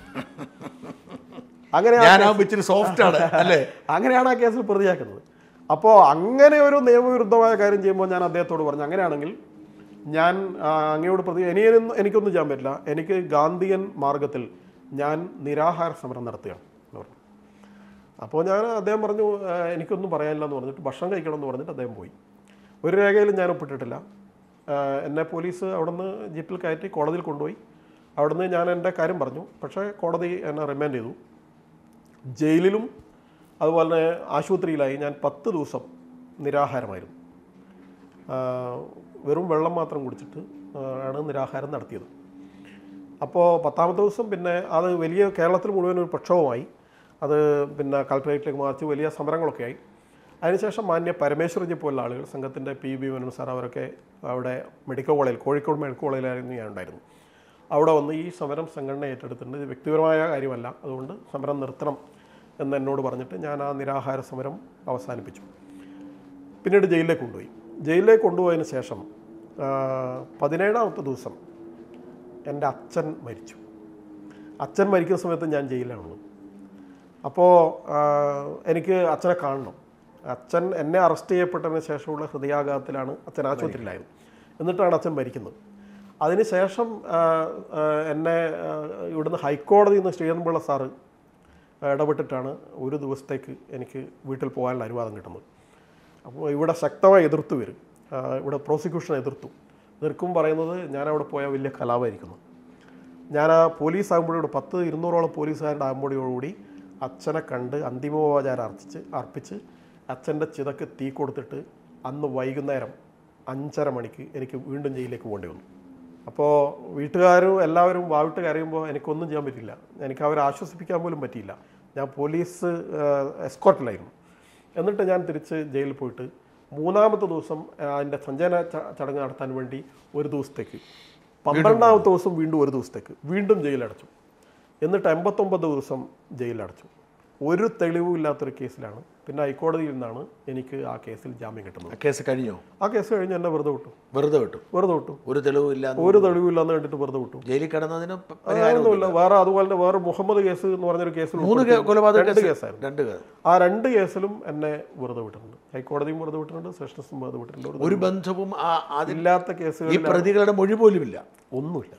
അങ്ങനെ ആ ഞാനാകുമ്പോൾ ഇച്ചിരി സോഫ്റ്റ് ആണ് അല്ലേ അങ്ങനെയാണ് ആ കേസിൽ പ്രതിയാക്കുന്നത് അപ്പോൾ അങ്ങനെ ഒരു നിയമവിരുദ്ധമായ കാര്യം ചെയ്യുമ്പോൾ ഞാൻ അദ്ദേഹത്തോട് പറഞ്ഞു അങ്ങനെയാണെങ്കിൽ ഞാൻ ആ, അങ്ങയോട് പ്രതി ഇനി എനിക്കൊന്നും- എനിക്കൊന്നും ചെയ്യാൻ പറ്റില്ല എനിക്ക് ഗാന്ധിയൻ മാർഗത്തിൽ ഞാൻ നിരാഹാര സമരം നടത്തുകയാണ് എന്ന് പറഞ്ഞു അപ്പോൾ ഞാൻ അദ്ദേഹം പറഞ്ഞു "ആ, എനിക്കൊന്നും പറയാനില്ല എന്ന് പറഞ്ഞിട്ട് ഭക്ഷണം കഴിക്കണം എന്ന് പറഞ്ഞിട്ട് അദ്ദേഹം പോയി ഒരു രേഖയിലും ഞാൻ ഒപ്പിട്ടിട്ടില്ല ആ, എന്നെ പോലീസ് അവിടുന്ന് ജീപ്പിൽ കയറ്റി കോടതിയിൽ കൊണ്ടുപോയി അവിടുന്ന് ഞാൻ എൻ്റെ കാര്യം പറഞ്ഞു പക്ഷേ കോടതി എന്നെ റിമാൻഡ് ചെയ്തു ജയിലിലും അതുപോലെ തന്നെ ആശുപത്രിയിലായി ഞാൻ പത്ത് ദിവസം നിരാഹാരമായിരുന്നു ആ, വെറും വെള്ളം മാത്രം കുടിച്ചിട്ട് ആ, ആണ് നിരാഹാരം നടത്തിയത് അപ്പോൾ പത്താമത്തെ ദിവസം പിന്നെ അത് വലിയ കേരളത്തിൽ മുഴുവൻ ഒരു പ്രക്ഷോഭമായി അത് പിന്നെ കളക്ടറേറ്റിലേക്ക് മാർച്ച് വലിയ സമരങ്ങളൊക്കെ ആയി അതിനുശേഷം മാന്യ പരമേശ്വരജി പോലുള്ള ആളുകൾ സംഘത്തിൻ്റെ പി ബി മനു സാർ അവരൊക്കെ അവിടെ മെഡിക്കൽ കോളേജിൽ കോഴിക്കോട് മെഡിക്കൽ കോളേജിലായിരുന്നു ഞാൻ ഉണ്ടായിരുന്നു അവിടെ വന്ന് ഈ സമരം സംഘടന ഏറ്റെടുത്തിട്ടുണ്ട് ഇത് വ്യക്തിപരമായ കാര്യമല്ല അതുകൊണ്ട് സമരം നിർത്തണം എന്ന് എന്നോട് പറഞ്ഞിട്ട് ഞാൻ ആ നിരാഹാര സമരം അവസാനിപ്പിച്ചു പിന്നീട് ജയിലിലേക്ക് കൊണ്ടുപോയി ജയിലിലേക്ക് കൊണ്ടുപോയതിന് ശേഷം ആ, പതിനേഴാമത്തെ ദിവസം എൻ്റെ അച്ഛൻ മരിച്ചു അച്ഛൻ മരിക്കുന്ന സമയത്ത് ഞാൻ ജയിലിലാണുള്ളത് അപ്പോൾ എനിക്ക് അച്ഛനെ കാണണം അച്ഛൻ എന്നെ അറസ്റ്റ് ചെയ്യപ്പെട്ടതിന് ശേഷമുള്ള ഹൃദയാഘാതത്തിലാണ് അച്ഛൻ ആശുപത്രിയിലായത് എന്നിട്ടാണ് അച്ഛൻ മരിക്കുന്നത് അതിനുശേഷം ആ, ആ, എന്നെ ആ, ഇവിടുന്ന് ഹൈക്കോടതിയിൽ നിന്ന് ശ്രീധരൻപിള്ള സാറ് ഇടപെട്ടിട്ടാണ് ഒരു ദിവസത്തേക്ക് എനിക്ക് വീട്ടിൽ പോകാനുള്ള അനുവാദം കിട്ടുന്നത് അപ്പോൾ ഇവിടെ ശക്തമായി എതിർത്തു വരും ആ, ഇവിടെ പ്രോസിക്യൂഷൻ എതിർത്തു എതിർക്കും പറയുന്നത് ഞാൻ അവിടെ പോയാൽ വലിയ കലാപമായിരിക്കുന്നു ഞാൻ ആ പോലീസ് ആകുമ്പോഴും ഇവിടെ പത്ത് ഇരുന്നൂറോളം പോലീസുകാരുടെ ആകുമ്പോഴോടുകൂടി അച്ഛനെ കണ്ട് അന്തിമോപചാരം അർപ്പിച്ച് അർപ്പിച്ച് അച്ഛൻ്റെ ചിതക്ക് തീ കൊടുത്തിട്ട് അന്ന് വൈകുന്നേരം അഞ്ചര മണിക്ക് എനിക്ക് വീണ്ടും ജയിലിലേക്ക് പോകേണ്ടി വന്നു അപ്പോൾ വീട്ടുകാരും എല്ലാവരും വാവിട്ട് കരയുമ്പോൾ എനിക്കൊന്നും ചെയ്യാൻ പറ്റില്ല എനിക്ക് അവരെ ആശ്വസിപ്പിക്കാൻ പോലും പറ്റിയില്ല ഞാൻ പോലീസ് എസ്കോർട്ടിലായിരുന്നു എന്നിട്ട് ഞാൻ തിരിച്ച് ജയിലിൽ പോയിട്ട് മൂന്നാമത്തെ ദിവസം ആ, അതിൻ്റെ സഞ്ചയന ച- ചടങ്ങ് നടത്താൻ വേണ്ടി ഒരു ദിവസത്തേക്ക് പന്ത്രണ്ടാമത്തെ ദിവസം വീണ്ടും ഒരു ദിവസത്തേക്ക് വീണ്ടും ജയിലടച്ചു എന്നിട്ട് എൺപത്തൊമ്പത് ദിവസം ജയിലടച്ചു ഒരു തെളിവും ഇല്ലാത്തൊരു കേസിലാണ് പിന്നെ ഹൈക്കോടതിയിൽ നിന്നാണ് എനിക്ക് ആ കേസിൽ ജാമ്യം കിട്ടുന്നത് ആ കേസ് കഴിഞ്ഞോ ആ കേസ് കഴിഞ്ഞ് എന്നെ വെറുതെ വിട്ടു വെറുതെ വിട്ടു വെറുതെ വിട്ടു ഒരു തെളിവില്ല ഒരു തെളിവില്ലാന്ന് കണ്ടിട്ട് വെറുതെ വിട്ടു ജയിലിൽ കിടന്നതിന് പ- അങ്ങനെയൊന്നുമില്ല വേറെ അതുപോലെ തന്നെ വേറെ മുഹമ്മദ് കേസ് എന്ന് പറഞ്ഞൊരു കേസിൽ മൂന്ന് ഉൾപ്പെടുത്തി- കേ- കൊലപാതക രണ്ട് കേസ് കേസായിരുന്നു രണ്ട് കേസ് ആ രണ്ട് കേസിലും എന്നെ വെറുതെ വിട്ടിട്ടുണ്ട് ഹൈക്കോടതിയും വെറുതെ വിട്ടിട്ടുണ്ട് സെഷൻസും വെറുതെ വിട്ടിട്ടുണ്ട് ഒരു ഒരു ബന്ധവും ആ അതിൽ ഇല്ലാത്ത ഈ കേസുകളിൽ പ്രതികളുടെ മൊഴി പോലുമില്ല ഒന്നുമില്ല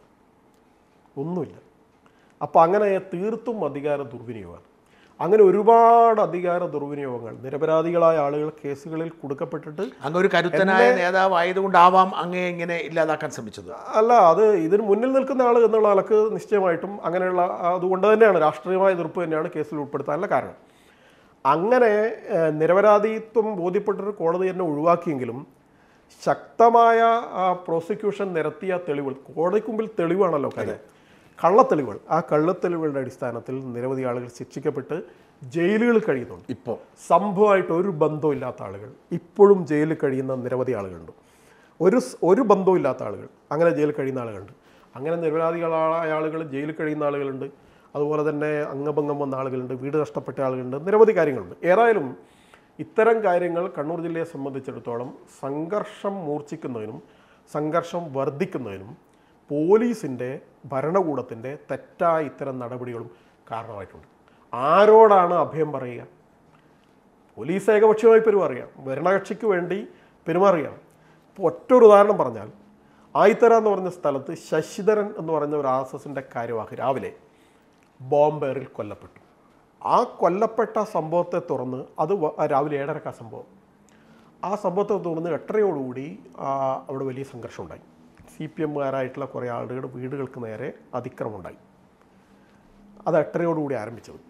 ഒന്നുമില്ല അപ്പം അങ്ങനെ തീർത്തും അധികാര ദുർവിനിയോഗമാണ് അങ്ങനെ ഒരുപാട് അധികാര ദുർവിനിയോഗങ്ങൾ നിരപരാധികളായ ആളുകൾ കേസുകളിൽ കൊടുക്കപ്പെട്ടിട്ട് അങ്ങ് ഒരു കരുത്തനായ നേതാവ് ആയതുകൊണ്ടാവാം അങ്ങേ ഇങ്ങനെ ഇല്ലാതാക്കാൻ ശ്രമിച്ചത് അല്ല അത് ഇതിന് മുന്നിൽ നിൽക്കുന്ന ആൾ എന്നുള്ള ആൾക്ക് നിശ്ചയമായിട്ടും അങ്ങനെയുള്ള അതുകൊണ്ട് തന്നെയാണ് രാഷ്ട്രീയമായ എതിർപ്പ് തന്നെയാണ് കേസിൽ ഉൾപ്പെടുത്താനുള്ള കാരണം അങ്ങനെ ഏഹ്, നിരപരാധിത്വം ബോധ്യപ്പെട്ടൊരു കോടതി തന്നെ ഒഴിവാക്കിയെങ്കിലും ശക്തമായ ആ പ്രോസിക്യൂഷൻ നിരത്തിയ തെളിവുകൾ കോടതിക്ക് മുമ്പിൽ തെളിവാണല്ലോ കാര്യം കള്ളത്തെളിവുകൾ ആ കള്ളത്തെളിവുകളുടെ അടിസ്ഥാനത്തിൽ നിരവധി ആളുകൾ ശിക്ഷിക്കപ്പെട്ട് ജയിലുകളിൽ കഴിയുന്നുണ്ട് ഇപ്പോൾ സംഭവമായിട്ട് ഒരു ബന്ധവും ഇല്ലാത്ത ആളുകൾ ഇപ്പോഴും ജയിലിൽ കഴിയുന്ന നിരവധി ആളുകളുണ്ട് ഒരു സ്- ഒരു ബന്ധവും ഇല്ലാത്ത ആളുകൾ അങ്ങനെ ജയിലിൽ കഴിയുന്ന ആളുകളുണ്ട് അങ്ങനെ നിരവധികളായ ആളുകൾ ജയിലിൽ കഴിയുന്ന ആളുകളുണ്ട് അതുപോലെ തന്നെ അംഗഭംഗം വന്ന ആളുകളുണ്ട് വീട് നഷ്ടപ്പെട്ട ആളുകളുണ്ട് നിരവധി കാര്യങ്ങളുണ്ട് ഏതായാലും ഇത്തരം കാര്യങ്ങൾ കണ്ണൂർ ജില്ലയെ സംബന്ധിച്ചിടത്തോളം സംഘർഷം മൂർച്ഛിക്കുന്നതിനും സംഘർഷം വർദ്ധിക്കുന്നതിനും പോലീസിൻ്റെ ഭരണകൂടത്തിൻ്റെ തെറ്റായ ഇത്തരം നടപടികളും കാരണമായിട്ടുണ്ട് ആരോടാണ് അഭയം പറയുക പോലീസ് ഏകപക്ഷീയമായി പെരുമാറുക ഭരണകക്ഷിക്ക് വേണ്ടി പെരുമാറുകയാണ് ഇപ്പോൾ ഒറ്റൊരു ഉദാഹരണം പറഞ്ഞാൽ ആയിത്തര എന്ന് പറഞ്ഞ സ്ഥലത്ത് ശശിധരൻ എന്ന് പറഞ്ഞ ഒരു ആർ എസ് എസിൻ്റെ കാര്യവാഹി രാവിലെ ബോംബേറിൽ കൊല്ലപ്പെട്ടു ആ കൊല്ലപ്പെട്ട സംഭവത്തെ തുറന്ന് അത് വ- രാവിലെ ഏഴരക്ക സംഭവം ആ സംഭവത്തെ തുറന്ന് എട്ടരയോടുകൂടി ആ, അവിടെ വലിയ സംഘർഷം ഉണ്ടായി സി പി എമ്മുകാരായിട്ടുള്ള കുറേ ആളുകളുടെ വീടുകൾക്ക് നേരെ അതിക്രമം ഉണ്ടായി അത് എട്ടരയോടുകൂടി ആരംഭിച്ചത്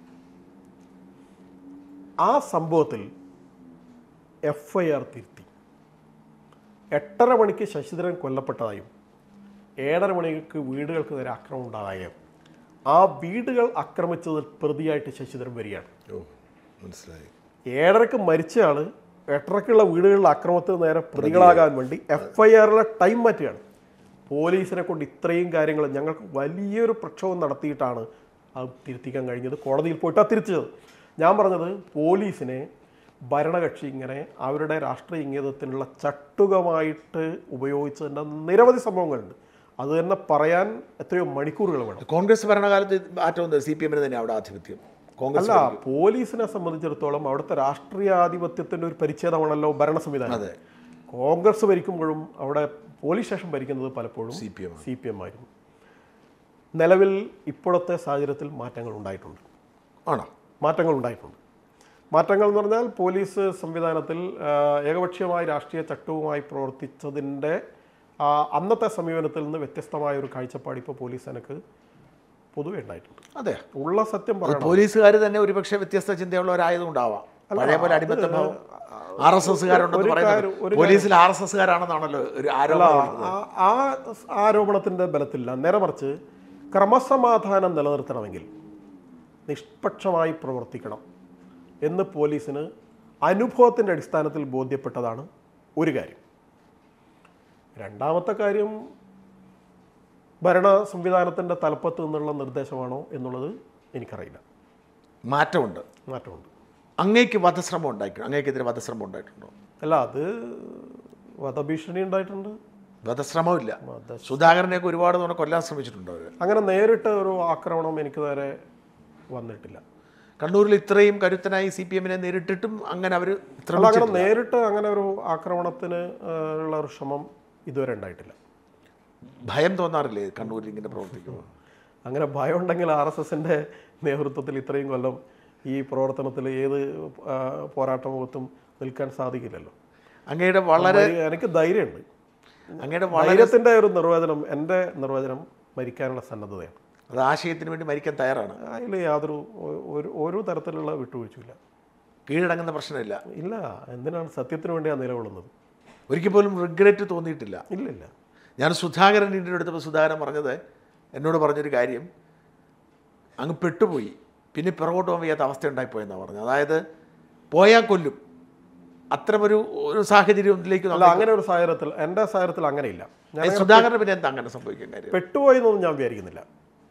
ആ സംഭവത്തിൽ എഫ് ഐ ആർ തിരുത്തി എട്ടര മണിക്ക് ശശിധരൻ കൊല്ലപ്പെട്ടതായും ഏഴര മണിക്ക് വീടുകൾക്ക് നേരെ ആക്രമണം ഉണ്ടാകുകയും ആ വീടുകൾ ആക്രമിച്ചതിൽ പ്രതിയായിട്ട് ശശിധരൻ വരികയാണ് ഓ മനസ്സിലായി ഏഴരക്ക് മരിച്ച ആള് എട്ടരക്കുള്ള വീടുകളിലെ അക്രമത്തിന് നേരെ പ്രതികളാകാൻ വേണ്ടി എഫ് ഐ ആറിലെ ടൈം മാറ്റുകയാണ് പോലീസിനെ കൊണ്ട് ഇത്രയും കാര്യങ്ങൾ ഞങ്ങൾക്ക് വലിയൊരു പ്രക്ഷോഭം നടത്തിയിട്ടാണ് അത് തിരുത്തിക്കാൻ കഴിഞ്ഞത് കോടതിയിൽ പോയിട്ട് അത് തിരുത്തിച്ചത് ഞാൻ പറഞ്ഞത് പോലീസിനെ ഭരണകക്ഷി ഇങ്ങനെ അവരുടെ രാഷ്ട്രീയ ഇംഗിതത്തിനുള്ള ചട്ടുകമായിട്ട് ഉപയോഗിച്ചതിൻ്റെ നിരവധി സംഭവങ്ങളുണ്ട് അത് തന്നെ പറയാൻ എത്രയോ മണിക്കൂറുകൾ വേണം കോൺഗ്രസ് ഭരണകാലത്ത് മാറ്റം സി പി എമ്മിന് തന്നെ അവിടെ ആധിപത്യം കോൺഗ്രസ് അല്ല പോലീസിനെ സംബന്ധിച്ചിടത്തോളം അവിടുത്തെ രാഷ്ട്രീയാധിപത്യത്തിന്റെ ഒരു പരിച്ഛേദമാണല്ലോ ഭരണ സംവിധാനം അതെ കോൺഗ്രസ് ഭരിക്കുമ്പോഴും അവിടെ പോലീസ് സ്റ്റേഷൻ ഭരിക്കുന്നത് പലപ്പോഴും C P M C P M ആയിരുന്നു നിലവിൽ ഇപ്പോഴത്തെ സാഹചര്യത്തിൽ മാറ്റങ്ങൾ ഉണ്ടായിട്ടുണ്ട് ആണോ മാറ്റങ്ങൾ ഉണ്ടായിട്ടുണ്ട് മാറ്റങ്ങൾ എന്ന് പറഞ്ഞാൽ പോലീസ് സംവിധാനത്തിൽ ആ, ഏകപക്ഷീയമായ രാഷ്ട്രീയ ചട്ടവുമായി പ്രവർത്തിച്ചതിൻ്റെ ആ, അന്നത്തെ സമീപനത്തിൽ നിന്ന് വ്യത്യസ്തമായ ഒരു കാഴ്ചപ്പാട് ഇപ്പോൾ പോലീസ് എനിക്ക് പൊതുവെ ഉണ്ടായിട്ടുണ്ട് അതെ ഉള്ള സത്യം പറയണം പോലീസുകാർ തന്നെ ഒരുപക്ഷെ വ്യത്യസ്ത ചിന്തയുള്ളവരായതുകൊണ്ടാവാം പഴയ പോലെ അടിമത്ത ഭാവം ആർ എസ് എസ്സുകാരുണ്ടെന്ന് ഒരു പറയുന്നത് കാര്യം- ഒരു പോലീസിൽ ആർ എസ് എസ്സുകാരാണെന്നാണല്ലോ ഒരു ആരോപണം ആ- ആ ആരോപണത്തിന്റെ ബലത്തില്ല നേരെ മറിച്ച് ക്രമസമാധാനം നിലനിർത്തണമെങ്കിൽ നിഷ്പക്ഷമായി പ്രവർത്തിക്കണം എന്ന് പോലീസിന് അനുഭവത്തിൻ്റെ അടിസ്ഥാനത്തിൽ ബോധ്യപ്പെട്ടതാണ് ഒരു കാര്യം രണ്ടാമത്തെ കാര്യം ഭരണ സംവിധാനത്തിൻ്റെ തലപ്പത്ത് നിന്നുള്ള നിർദ്ദേശമാണോ എന്നുള്ളത് എനിക്കറിയില്ല മാറ്റമുണ്ട് മാറ്റമുണ്ട് അങ്ങേക്ക് വധശ്രമം ഉണ്ടായിട്ടുണ്ട് അങ്ങേക്കെതിരെ വധശ്രമം ഉണ്ടായിട്ടുണ്ടോ അല്ല അത് വധഭീഷണി ഉണ്ടായിട്ടുണ്ട് വധശ്രമമില്ല വധ സുധാകരനെയൊക്കെ ഒരുപാട് തവണ കൊല്ലാൻ ശ്രമിച്ചിട്ടുണ്ട് അവർ അങ്ങനെ നേരിട്ട് ഒരു ആക്രമണം എനിക്ക് നേരെ വന്നിട്ടില്ല കണ്ണൂരിൽ ഇത്രയും കരുത്തനായി സി പി എമ്മിനെ നേരിട്ടിട്ടും അങ്ങനെ അവർ അല്ല അങ്ങനെ നേരിട്ട് അങ്ങനെ ഒരു ആക്രമണത്തിന് ആ, ഉള്ള ഒരു ശ്രമം ഇതുവരെ ഉണ്ടായിട്ടില്ല ഭയം തോന്നാറില്ലേ കണ്ണൂരിൽ ഇങ്ങനെ പ്രവർത്തിക്കുമ്പോൾ അങ്ങനെ ഭയം ഉണ്ടെങ്കിൽ ആർ എസ് എസിൻ്റെ നേതൃത്വത്തിൽ ഇത്രയും കൊല്ലം ഈ പ്രവർത്തനത്തിൽ ഏത് ആ, പോരാട്ടമുഖത്തും നിൽക്കാൻ സാധിക്കില്ലല്ലോ അങ്ങയുടെ വളരെ ധൈര്യം- എനിക്ക് ധൈര്യമുണ്ട് അങ്ങയുടെ വളരെ ധൈര്യത്തിൻ്റെ ഒരു നിർവചനം എൻ്റെ നിർവചനം മരിക്കാനുള്ള സന്നദ്ധതയാണ് അത് ആശയത്തിന് വേണ്ടി മരിക്കാൻ തയ്യാറാണ് അതിൽ യാതൊരു ഒ- ഒരു ഒരു തരത്തിലുള്ള വിട്ടുവീഴ്ചയില്ല കീഴടങ്ങുന്ന പ്രശ്നമില്ല ഇല്ല എന്തിനാണ് സത്യത്തിന് വേണ്ടിയാണ് നിലകൊള്ളുന്നത് ഒരിക്കൽ പോലും റിഗ്രറ്റ് തോന്നിയിട്ടില്ല ഇല്ലില്ല ഞാൻ സുധാകരൻ ഇന്ത്യയുടെ അടുത്തപ്പോൾ സുധാകരൻ പറഞ്ഞത് എന്നോട് പറഞ്ഞൊരു കാര്യം അങ്ങ് പെട്ടുപോയി പിന്നെ പിറകോട്ട് പോകാൻ വയ്യാത്ത അവസ്ഥ ഉണ്ടായിപ്പോയെന്നാണ് പറഞ്ഞത് അതായത് പോയാൽ കൊല്ലും അത്തരമൊരു ഒരു സാഹചര്യത്തിലേക്ക് അല്ല അങ്ങനെ ഒരു സാഹചര്യത്തിൽ എൻ്റെ സാഹചര്യത്തിൽ അങ്ങനെയില്ല ഞാൻ സുധാകരന് പിന്നെ എന്താ അങ്ങനെ സംഭവിക്കാൻ കാര്യം പെട്ടുപോയി എന്നൊന്നും ഞാൻ വിചാരിക്കുന്നില്ല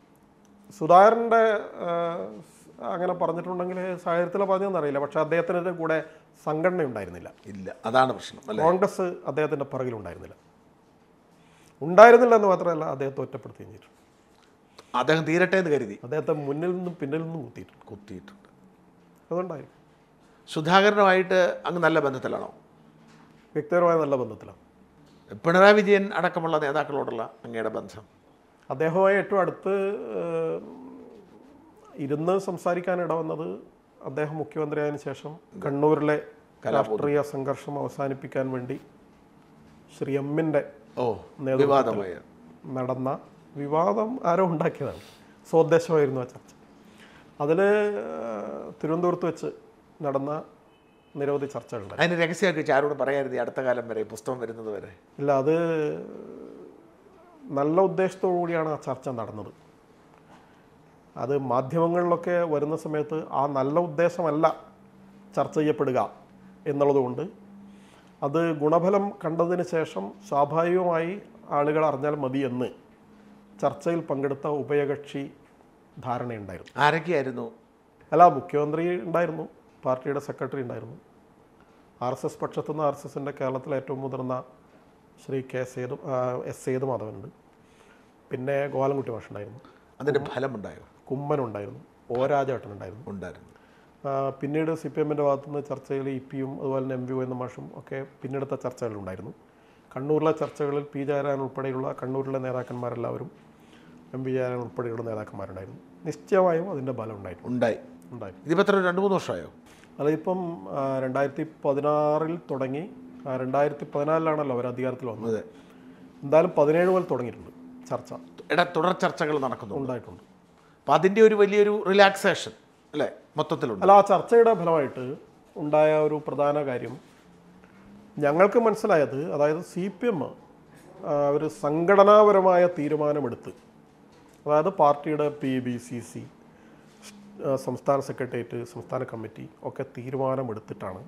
സുധാകരൻ്റെ ആ, അങ്ങനെ പറഞ്ഞിട്ടുണ്ടെങ്കിൽ സാഹചര്യത്തിൽ പറഞ്ഞതെന്നറിയില്ല പക്ഷേ അദ്ദേഹത്തിൻ്റെ കൂടെ സംഘടന ഉണ്ടായിരുന്നില്ല ഇല്ല അതാണ് പ്രശ്നം അല്ലേ കോൺഗ്രസ് അദ്ദേഹത്തിൻ്റെ പിറകിലുണ്ടായിരുന്നില്ല ഉണ്ടായിരുന്നില്ല എന്ന് മാത്രമല്ല അദ്ദേഹത്തെ ഒറ്റപ്പെടുത്തുകയും ചെയ്തിട്ടുണ്ട് അദ്ദേഹം തീരട്ടെ എന്ന് കരുതി അദ്ദേഹത്തെ മുന്നിൽ നിന്നും പിന്നിൽ നിന്നും കുത്തിയിട്ടുണ്ട് കുത്തിയിട്ടുണ്ട് അതുകൊണ്ടായിരിക്കും സുധാകരനുമായിട്ട് അങ്ങ് നല്ല ബന്ധത്തിലാണോ വ്യക്തിപരമായ നല്ല ബന്ധത്തിലാണ് പിണറായി വിജയൻ അടക്കമുള്ള നേതാക്കളോടുള്ള അങ്ങയുടെ ബന്ധം അദ്ദേഹവുമായി ഏറ്റവും അടുത്ത് ഏഹ്, ഇരുന്ന് സംസാരിക്കാൻ ഇടവന്നത് അദ്ദേഹം മുഖ്യമന്ത്രിയായതിനു ശേഷം കണ്ണൂരിലെ രാഷ്ട്രീയ സംഘർഷം അവസാനിപ്പിക്കാൻ വേണ്ടി ശ്രീ എമ്മിൻ്റെ ഓ വിവാദമായ നടന്ന വിവാദം ആരോ ഉണ്ടാക്കിയതാണ് സ്വോദ്ദേശമായിരുന്നു ആ ചർച്ച അതിൽ തിരുവനന്തപുരത്ത് വെച്ച് നടന്ന നിരവധി ചർച്ചകളുണ്ടായി അതിന് രഹസ്യമാക്കി വെച്ച് ആരോട് പറയായിരുന്നു ഈ അടുത്ത കാലം വരെ ഈ പുസ്തകം വരുന്നത് വരെ ഇല്ല അത് നല്ല ഉദ്ദേശത്തോടു കൂടിയാണ് ആ ചർച്ച നടന്നത് അത് മാധ്യമങ്ങളിലൊക്കെ വരുന്ന സമയത്ത് ആ നല്ല ഉദ്ദേശമല്ല ചർച്ച ചെയ്യപ്പെടുക എന്നുള്ളതുകൊണ്ട് അത് ഗുണഫലം കണ്ടതിന് ശേഷം സ്വാഭാവികമായി ആളുകൾ അറിഞ്ഞാൽ മതി എന്ന് ചർച്ചയിൽ പങ്കെടുത്ത ഉഭയകക്ഷി ധാരണയുണ്ടായിരുന്നു ആരൊക്കെയായിരുന്നു അല്ല മുഖ്യമന്ത്രി ഉണ്ടായിരുന്നു പാർട്ടിയുടെ സെക്രട്ടറി ഉണ്ടായിരുന്നു ആർ എസ് എസ് പക്ഷത്തുനിന്ന് ആർ എസ് എസിൻ്റെ കേരളത്തിലെ ഏറ്റവും മുതിർന്ന ശ്രീ കെ സേതു ആ, എസ് സേതുമാധവനുണ്ട് പിന്നെ ഗോപാലൻകുട്ടി മാഷ് ഉണ്ടായിരുന്നു അതിന്റെ ഫലമുണ്ടായോ കുമ്മനുണ്ടായിരുന്നു ഓ രാജേട്ടൻ ഉണ്ടായിരുന്നു ഉണ്ടായിരുന്നു ആ, പിന്നീട് സി പി എമ്മിൻ്റെ ഭാഗത്തുനിന്ന് ചർച്ചയിൽ ഇ പിയും അതുപോലെ തന്നെ എം വി എന്ന മാഷും ഒക്കെ പിന്നെടുത്ത ചർച്ചകളുണ്ടായിരുന്നു കണ്ണൂരിലെ ചർച്ചകളിൽ പി ജയരാജൻ ഉൾപ്പെടെയുള്ള കണ്ണൂരിലെ നേതാക്കന്മാരെല്ലാവരും എം പി ജയരാജൻ ഉൾപ്പെടെയുള്ള നേതാക്കന്മാരുണ്ടായിരുന്നു നിശ്ചയമായും അതിൻ്റെ ബലം ഉണ്ടായിരുന്നു ഉണ്ടായി ഉണ്ടായിരുന്നു ഇതിപ്പോൾ എത്ര രണ്ട് മൂന്ന് വർഷമായോ അതിപ്പം ആ, രണ്ടായിരത്തി പതിനാറിൽ തുടങ്ങി ആ, രണ്ടായിരത്തി പതിനാലിലാണല്ലോ അവർ അധികാരത്തിൽ വന്നത് അതെ എന്തായാലും പതിനേഴ് മുതൽ തുടങ്ങിയിട്ടുണ്ട് ചർച്ച ഇട തുടർ ചർച്ചകൾ നടക്കുന്നു ഉണ്ടായിട്ടുണ്ട് അപ്പം അതിൻ്റെ ഒരു വലിയൊരു റിലാക്സേഷൻ അല്ലേ മൊത്തത്തിലുണ്ട് അല്ല ആ ചർച്ചയുടെ ഫലമായിട്ട് ഉണ്ടായ ഒരു പ്രധാന കാര്യം ഞങ്ങൾക്ക് മനസ്സിലായത് അതായത് സി പി എം ഒരു സംഘടനാപരമായ തീരുമാനമെടുത്ത് അതായത് പാർട്ടിയുടെ പി ബി സി സി സംസ്ഥാന സെക്രട്ടേറിയറ്റ് സംസ്ഥാന കമ്മിറ്റി ഒക്കെ തീരുമാനമെടുത്തിട്ടാണ്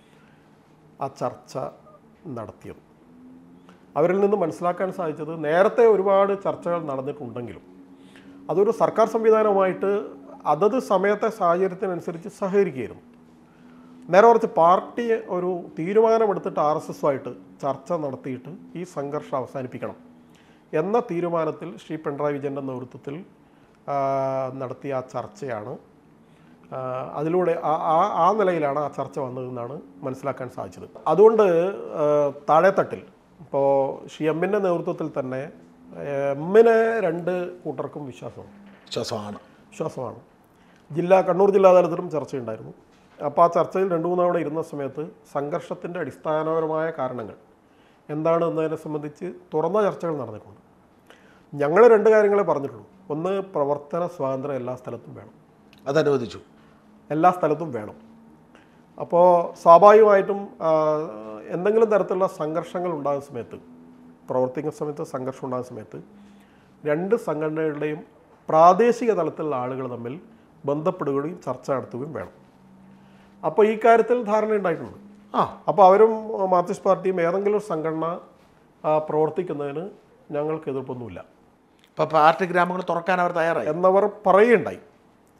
ആ ചർച്ച നടത്തിയത് അവരിൽ നിന്ന് മനസ്സിലാക്കാൻ സാധിച്ചത് നേരത്തെ ഒരുപാട് ചർച്ചകൾ നടന്നിട്ടുണ്ടെങ്കിലും അതൊരു സർക്കാർ സംവിധാനവുമായിട്ട് അതത് സമയത്തെ സാഹചര്യത്തിനനുസരിച്ച് സഹകരിക്കുകയായിരുന്നു നേരെ കുറച്ച് പാർട്ടി ഒരു തീരുമാനമെടുത്തിട്ട് ആർ എസ് എസുമായിട്ട് ചർച്ച നടത്തിയിട്ട് ഈ സംഘർഷം അവസാനിപ്പിക്കണം എന്ന തീരുമാനത്തിൽ ശ്രീ പിണറായി വിജയൻ്റെ നേതൃത്വത്തിൽ ആ, നടത്തിയ ആ ചർച്ചയാണ് ആ, അതിലൂടെ ആ ആ- ആ നിലയിലാണ് ആ ചർച്ച വന്നതെന്നാണ് മനസ്സിലാക്കാൻ സാധിച്ചത് അതുകൊണ്ട് ആ, താഴെത്തട്ടിൽ ഇപ്പോൾ ശ്രീ എമ്മിൻ്റെ നേതൃത്വത്തിൽ തന്നെ എമ്മിനെ രണ്ട് കൂട്ടർക്കും വിശ്വാസമാണ് വിശ്വാസമാണ് വിശ്വാസമാണ് ജില്ലാ കണ്ണൂർ ജില്ലാ തലത്തിലും ചർച്ചയുണ്ടായിരുന്നു അപ്പോൾ ആ ചർച്ചയിൽ രണ്ട് മൂന്ന് തവണ ഇരുന്ന സമയത്ത് സംഘർഷത്തിൻ്റെ അടിസ്ഥാനപരമായ കാരണങ്ങൾ എന്താണ് എന്നതിനെ സംബന്ധിച്ച് തുറന്ന ചർച്ചകൾ നടന്നിട്ടുണ്ട് ഞങ്ങൾ രണ്ട് കാര്യങ്ങളെ പറഞ്ഞിട്ടുള്ളൂ ഒന്ന് പ്രവർത്തന സ്വാതന്ത്ര്യം എല്ലാ സ്ഥലത്തും വേണം അതനുവദിച്ചു എല്ലാ സ്ഥലത്തും വേണം അപ്പോൾ സ്വാഭാവികമായിട്ടും ആ, എന്തെങ്കിലും തരത്തിലുള്ള സംഘർഷങ്ങൾ ഉണ്ടാകുന്ന സമയത്ത് പ്രവർത്തിക്കുന്ന സമയത്ത് സംഘർഷം ഉണ്ടാകുന്ന സമയത്ത് രണ്ട് സംഘടനകളുടെയും പ്രാദേശിക തലത്തിലുള്ള ആളുകൾ തമ്മിൽ ബന്ധപ്പെടുകയും ചർച്ച നടത്തുകയും വേണം അപ്പോൾ ഈ കാര്യത്തിൽ ധാരണ ഉണ്ടായിട്ടുണ്ട് ആ അപ്പോൾ അവരും മാർക്സിസ്റ്റ് പാർട്ടിയും ഏതെങ്കിലും ഒരു സംഘടന ആ, പ്രവർത്തിക്കുന്നതിന് ഞങ്ങൾക്ക് എതിർപ്പൊന്നുമില്ല ഇപ്പം പാർട്ടി ഗ്രാമങ്ങൾ തുറക്കാൻ അവർ തയ്യാറായി എന്നവർ പറയുകയുണ്ടായി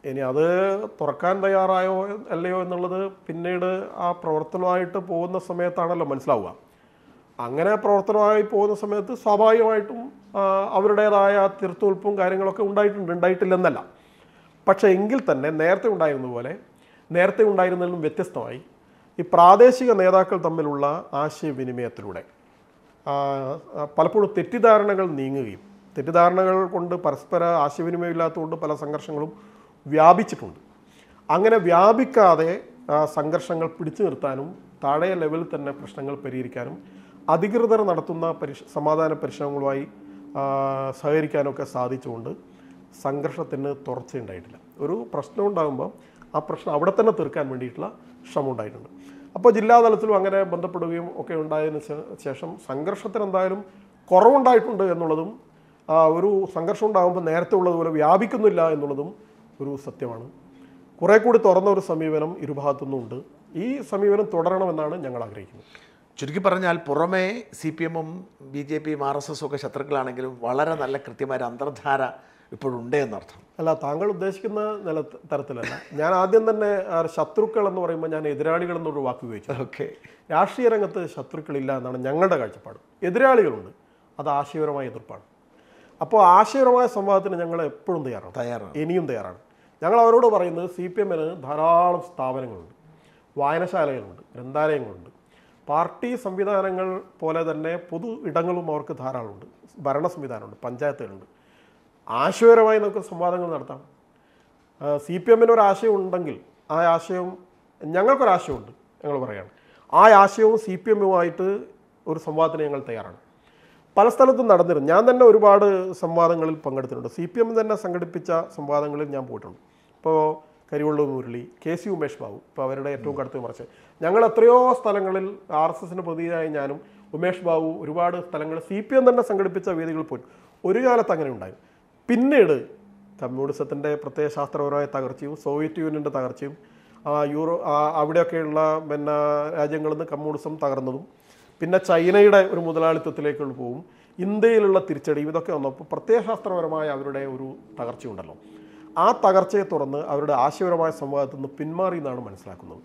ഇനി അത് തുറക്കാൻ തയ്യാറായോ അല്ലയോ എന്നുള്ളത് പിന്നീട് ആ പ്രവർത്തനമായിട്ട് പോകുന്ന സമയത്താണല്ലോ മനസ്സിലാവുക അങ്ങനെ പ്രവർത്തനമായി പോകുന്ന സമയത്ത് സ്വാഭാവികമായിട്ടും ആ, അവരുടേതായ തിരുത്തുവൽപ്പും കാര്യങ്ങളൊക്കെ ഉണ്ടായിട്ടുണ്ട് ഉണ്ടായിട്ടില്ലെന്നല്ല പക്ഷേ എങ്കിൽ തന്നെ നേരത്തെ ഉണ്ടായിരുന്ന പോലെ നേരത്തെ ഉണ്ടായിരുന്നതിലും വ്യത്യസ്തമായി ഈ പ്രാദേശിക നേതാക്കൾ തമ്മിലുള്ള ആശയവിനിമയത്തിലൂടെ ആ, ആ, പലപ്പോഴും തെറ്റിദ്ധാരണകൾ നീങ്ങുകയും തെറ്റിദ്ധാരണകൾ കൊണ്ട് പരസ്പര ആശയവിനിമയമില്ലാത്തതുകൊണ്ട് പല സംഘർഷങ്ങളും വ്യാപിച്ചിട്ടുണ്ട് അങ്ങനെ വ്യാപിക്കാതെ ആ, സംഘർഷങ്ങൾ പിടിച്ചു നിർത്താനും താഴെ ലെവലിൽ തന്നെ പ്രശ്നങ്ങൾ പരിഹരിക്കാനും അധികൃതർ നടത്തുന്ന പരിഷ സമാധാന പരിശ്രമങ്ങളുമായി ആ, സഹകരിക്കാനൊക്കെ സാധിച്ചുകൊണ്ട് സംഘർഷത്തിന് തുടർച്ചയുണ്ടായിട്ടില്ല ഒരു പ്രശ്നം ഉണ്ടാകുമ്പോൾ ആ പ്രശ്നം അവിടെ തന്നെ തീർക്കാൻ വേണ്ടിയിട്ടുള്ള ശ്രമം ഉണ്ടായിട്ടുണ്ട് അപ്പോൾ ജില്ലാതലത്തിലും അങ്ങനെ ബന്ധപ്പെടുകയും ഒക്കെ ഉണ്ടായതിനു ശേ- ശേഷം സംഘർഷത്തിന് എന്തായാലും കുറവുണ്ടായിട്ടുണ്ട് എന്നുള്ളതും ആ, ഒരു സംഘർഷം ഉണ്ടാകുമ്പോൾ നേരത്തെ ഉള്ളതുപോലെ വ്യാപിക്കുന്നില്ല എന്നുള്ളതും ഒരു സത്യമാണ് കുറെ കൂടി തുറന്ന ഒരു സമീപനം ഇരുഭാഗത്തുനിന്നും ഉണ്ട് ഈ സമീപനം തുടരണമെന്നാണ് ഞങ്ങൾ ആഗ്രഹിക്കുന്നത് ചുരുക്കി പറഞ്ഞാൽ പുറമേ സി പി എമ്മും ബി ജെ പിയും ആർ എസ് എസും ഒക്കെ ശത്രുക്കളാണെങ്കിലും വളരെ നല്ല കൃത്യമായ ഒരു അന്തർധാര ഇപ്പോഴുണ്ട് എന്നർത്ഥം അല്ല താങ്കൾ ഉദ്ദേശിക്കുന്ന നില തരത്തിലല്ല ഞാൻ ആദ്യം തന്നെ ആ, ശത്രുക്കൾ എന്ന് പറയുമ്പോൾ ഞാൻ എതിരാളികൾ എന്നൊരു വാക്ക് ഉപയോഗിച്ചു ഓക്കെ രാഷ്ട്രീയ രംഗത്ത് ശത്രുക്കളില്ല എന്നാണ് ഞങ്ങളുടെ കാഴ്ചപ്പാട് എതിരാളികളുണ്ട് അത് ആശയപരമായ എതിർപ്പാണ് അപ്പോൾ ആശയപരമായ സംവാദത്തിന് ഞങ്ങൾ എപ്പോഴും തയ്യാറാണ് തയ്യാറാണ് ഇനിയും തയ്യാറാണ് ഞങ്ങൾ അവരോട് പറയുന്നത് സി പി എമ്മിന് ധാരാളം സ്ഥാപനങ്ങളുണ്ട് വായനശാലകളുണ്ട് ഗ്രന്ഥാലയങ്ങളുണ്ട് പാർട്ടി സംവിധാനങ്ങൾ പോലെ തന്നെ പൊതു ഇടങ്ങളും അവർക്ക് ധാരാളമുണ്ട് ഭരണ സംവിധാനമുണ്ട് പഞ്ചായത്തുകളുണ്ട് ആശയപരമായി നമുക്ക് സംവാദങ്ങൾ നടത്താം സി പി എമ്മിന് ഒരു ആശയം ഉണ്ടെങ്കിൽ ആ ആശയം ഞങ്ങൾക്കൊരാശയമുണ്ട് ഞങ്ങൾ പറയാണ് ആ ആശയവും സി പി എമ്മുമായിട്ട് ഒരു സംവാദത്തിന് ഞങ്ങൾ തയ്യാറാണ് പല സ്ഥലത്തും നടന്നിരുന്നു ഞാൻ തന്നെ ഒരുപാട് സംവാദങ്ങളിൽ പങ്കെടുത്തിട്ടുണ്ട് സി പി എം തന്നെ സംഘടിപ്പിച്ച സംവാദങ്ങളിൽ ഞാൻ പോയിട്ടുണ്ട് ഇപ്പോൾ കരിവള്ളൂർ മുരളി കെ സി ഉമേഷ് ബാബു ഇപ്പോൾ അവരുടെ ഏറ്റവും കടുത്ത് മറിച്ച് ഞങ്ങൾ എത്രയോ സ്ഥലങ്ങളിൽ ആർ എസ് എസിൻ്റെ പ്രതിനിധിയായ ഞാനും ഉമേഷ് ബാബു ഒരുപാട് സ്ഥലങ്ങളിൽ സി പി എം തന്നെ സംഘടിപ്പിച്ച വേദികളിൽ പോയി ഒരു കാലത്ത് അങ്ങനെ ഉണ്ടായി പിന്നീട് കമ്മ്യൂണിസത്തിൻ്റെ പ്രത്യയശാസ്ത്രപരമായ തകർച്ചയും സോവിയറ്റ് യൂണിയൻ്റെ തകർച്ചയും ആ, യൂറോ ആ, അവിടെയൊക്കെയുള്ള പിന്നെ രാജ്യങ്ങളിൽ നിന്ന് കമ്മ്യൂണിസം തകർന്നതും പിന്നെ ചൈനയുടെ ഒരു മുതലാളിത്തത്തിലേക്കുള്ള പോവും ഇന്ത്യയിലുള്ള തിരിച്ചടിയും ഇതൊക്കെ വന്നപ്പോൾ പ്രത്യയശാസ്ത്രപരമായ അവരുടെ ഒരു തകർച്ചയുണ്ടല്ലോ ആ തകർച്ചയെ തുടർന്ന് അവരുടെ ആശയപരമായ സംവാദത്തിൽ നിന്ന് പിന്മാറി എന്നാണ് മനസ്സിലാക്കുന്നത്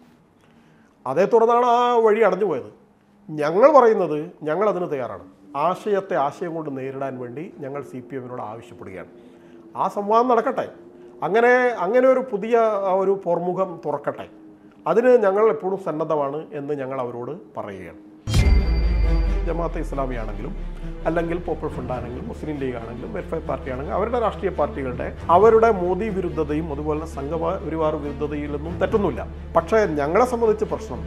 അതേ തുടർന്നാണ് ആ വഴി അടഞ്ഞു പോയത് ഞങ്ങൾ പറയുന്നത് ഞങ്ങൾ അതിന് തയ്യാറാണ് ആശയത്തെ ആശയം കൊണ്ട് നേരിടാൻ വേണ്ടി ഞങ്ങൾ സി പി എമ്മിനോട് ആവശ്യപ്പെടുകയാണ് ആ സംവാദം നടക്കട്ടെ അങ്ങനെ അങ്ങനെ ഒരു പുതിയ ആ, ഒരു പോർമുഖം തുറക്കട്ടെ അതിന് ഞങ്ങൾ എപ്പോഴും സന്നദ്ധമാണ് എന്ന് ഞങ്ങൾ അവരോട് പറയുകയാണ് ജമാഅത്തെ ഇസ്ലാമി ആണെങ്കിലും അല്ലെങ്കിൽ പോപ്പുലർ ഫ്രണ്ട് ആണെങ്കിലും മുസ്ലിം ലീഗ് ആണെങ്കിലും വെൽഫെയർ പാർട്ടി ആണെങ്കിലും അവരുടെ രാഷ്ട്രീയ പാർട്ടികളുടെ അവരുടെ മോദി വിരുദ്ധതയും അതുപോലെ തന്നെ സംഘപരിവാർ വിരുദ്ധതയിലൊന്നും തെറ്റൊന്നുമില്ല പക്ഷേ ഞങ്ങളെ സംബന്ധിച്ച് പ്രശ്നം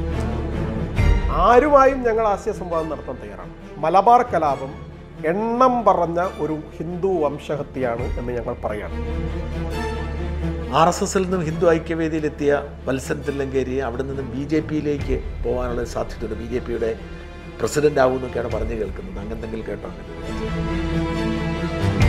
ആരുമായും ഞങ്ങൾ ആശയ സംവാദം നടത്താൻ തയ്യാറാണ് മലബാർ കലാപം എണ്ണം പറഞ്ഞ ഒരു ഹിന്ദു വംശഹത്യയാണ് എന്ന് ഞങ്ങൾ പറയാണ് ആർ എസ് എസിൽ നിന്നും ഹിന്ദു ഐക്യവേദിയിലെത്തിയ വത്സൻ തില്ലങ്കേരി അവിടെ നിന്നും ബി ജെ പിയിലേക്ക് പോകാനുള്ള ഒരു സാധ്യതയുണ്ട് ബി ജെ പിയുടെ പ്രസിഡന്റ് ആകുമെന്നൊക്കെയാണ് പറഞ്ഞു കേൾക്കുന്നത് അങ്ങനെ എന്തെങ്കിലും കേട്ടോ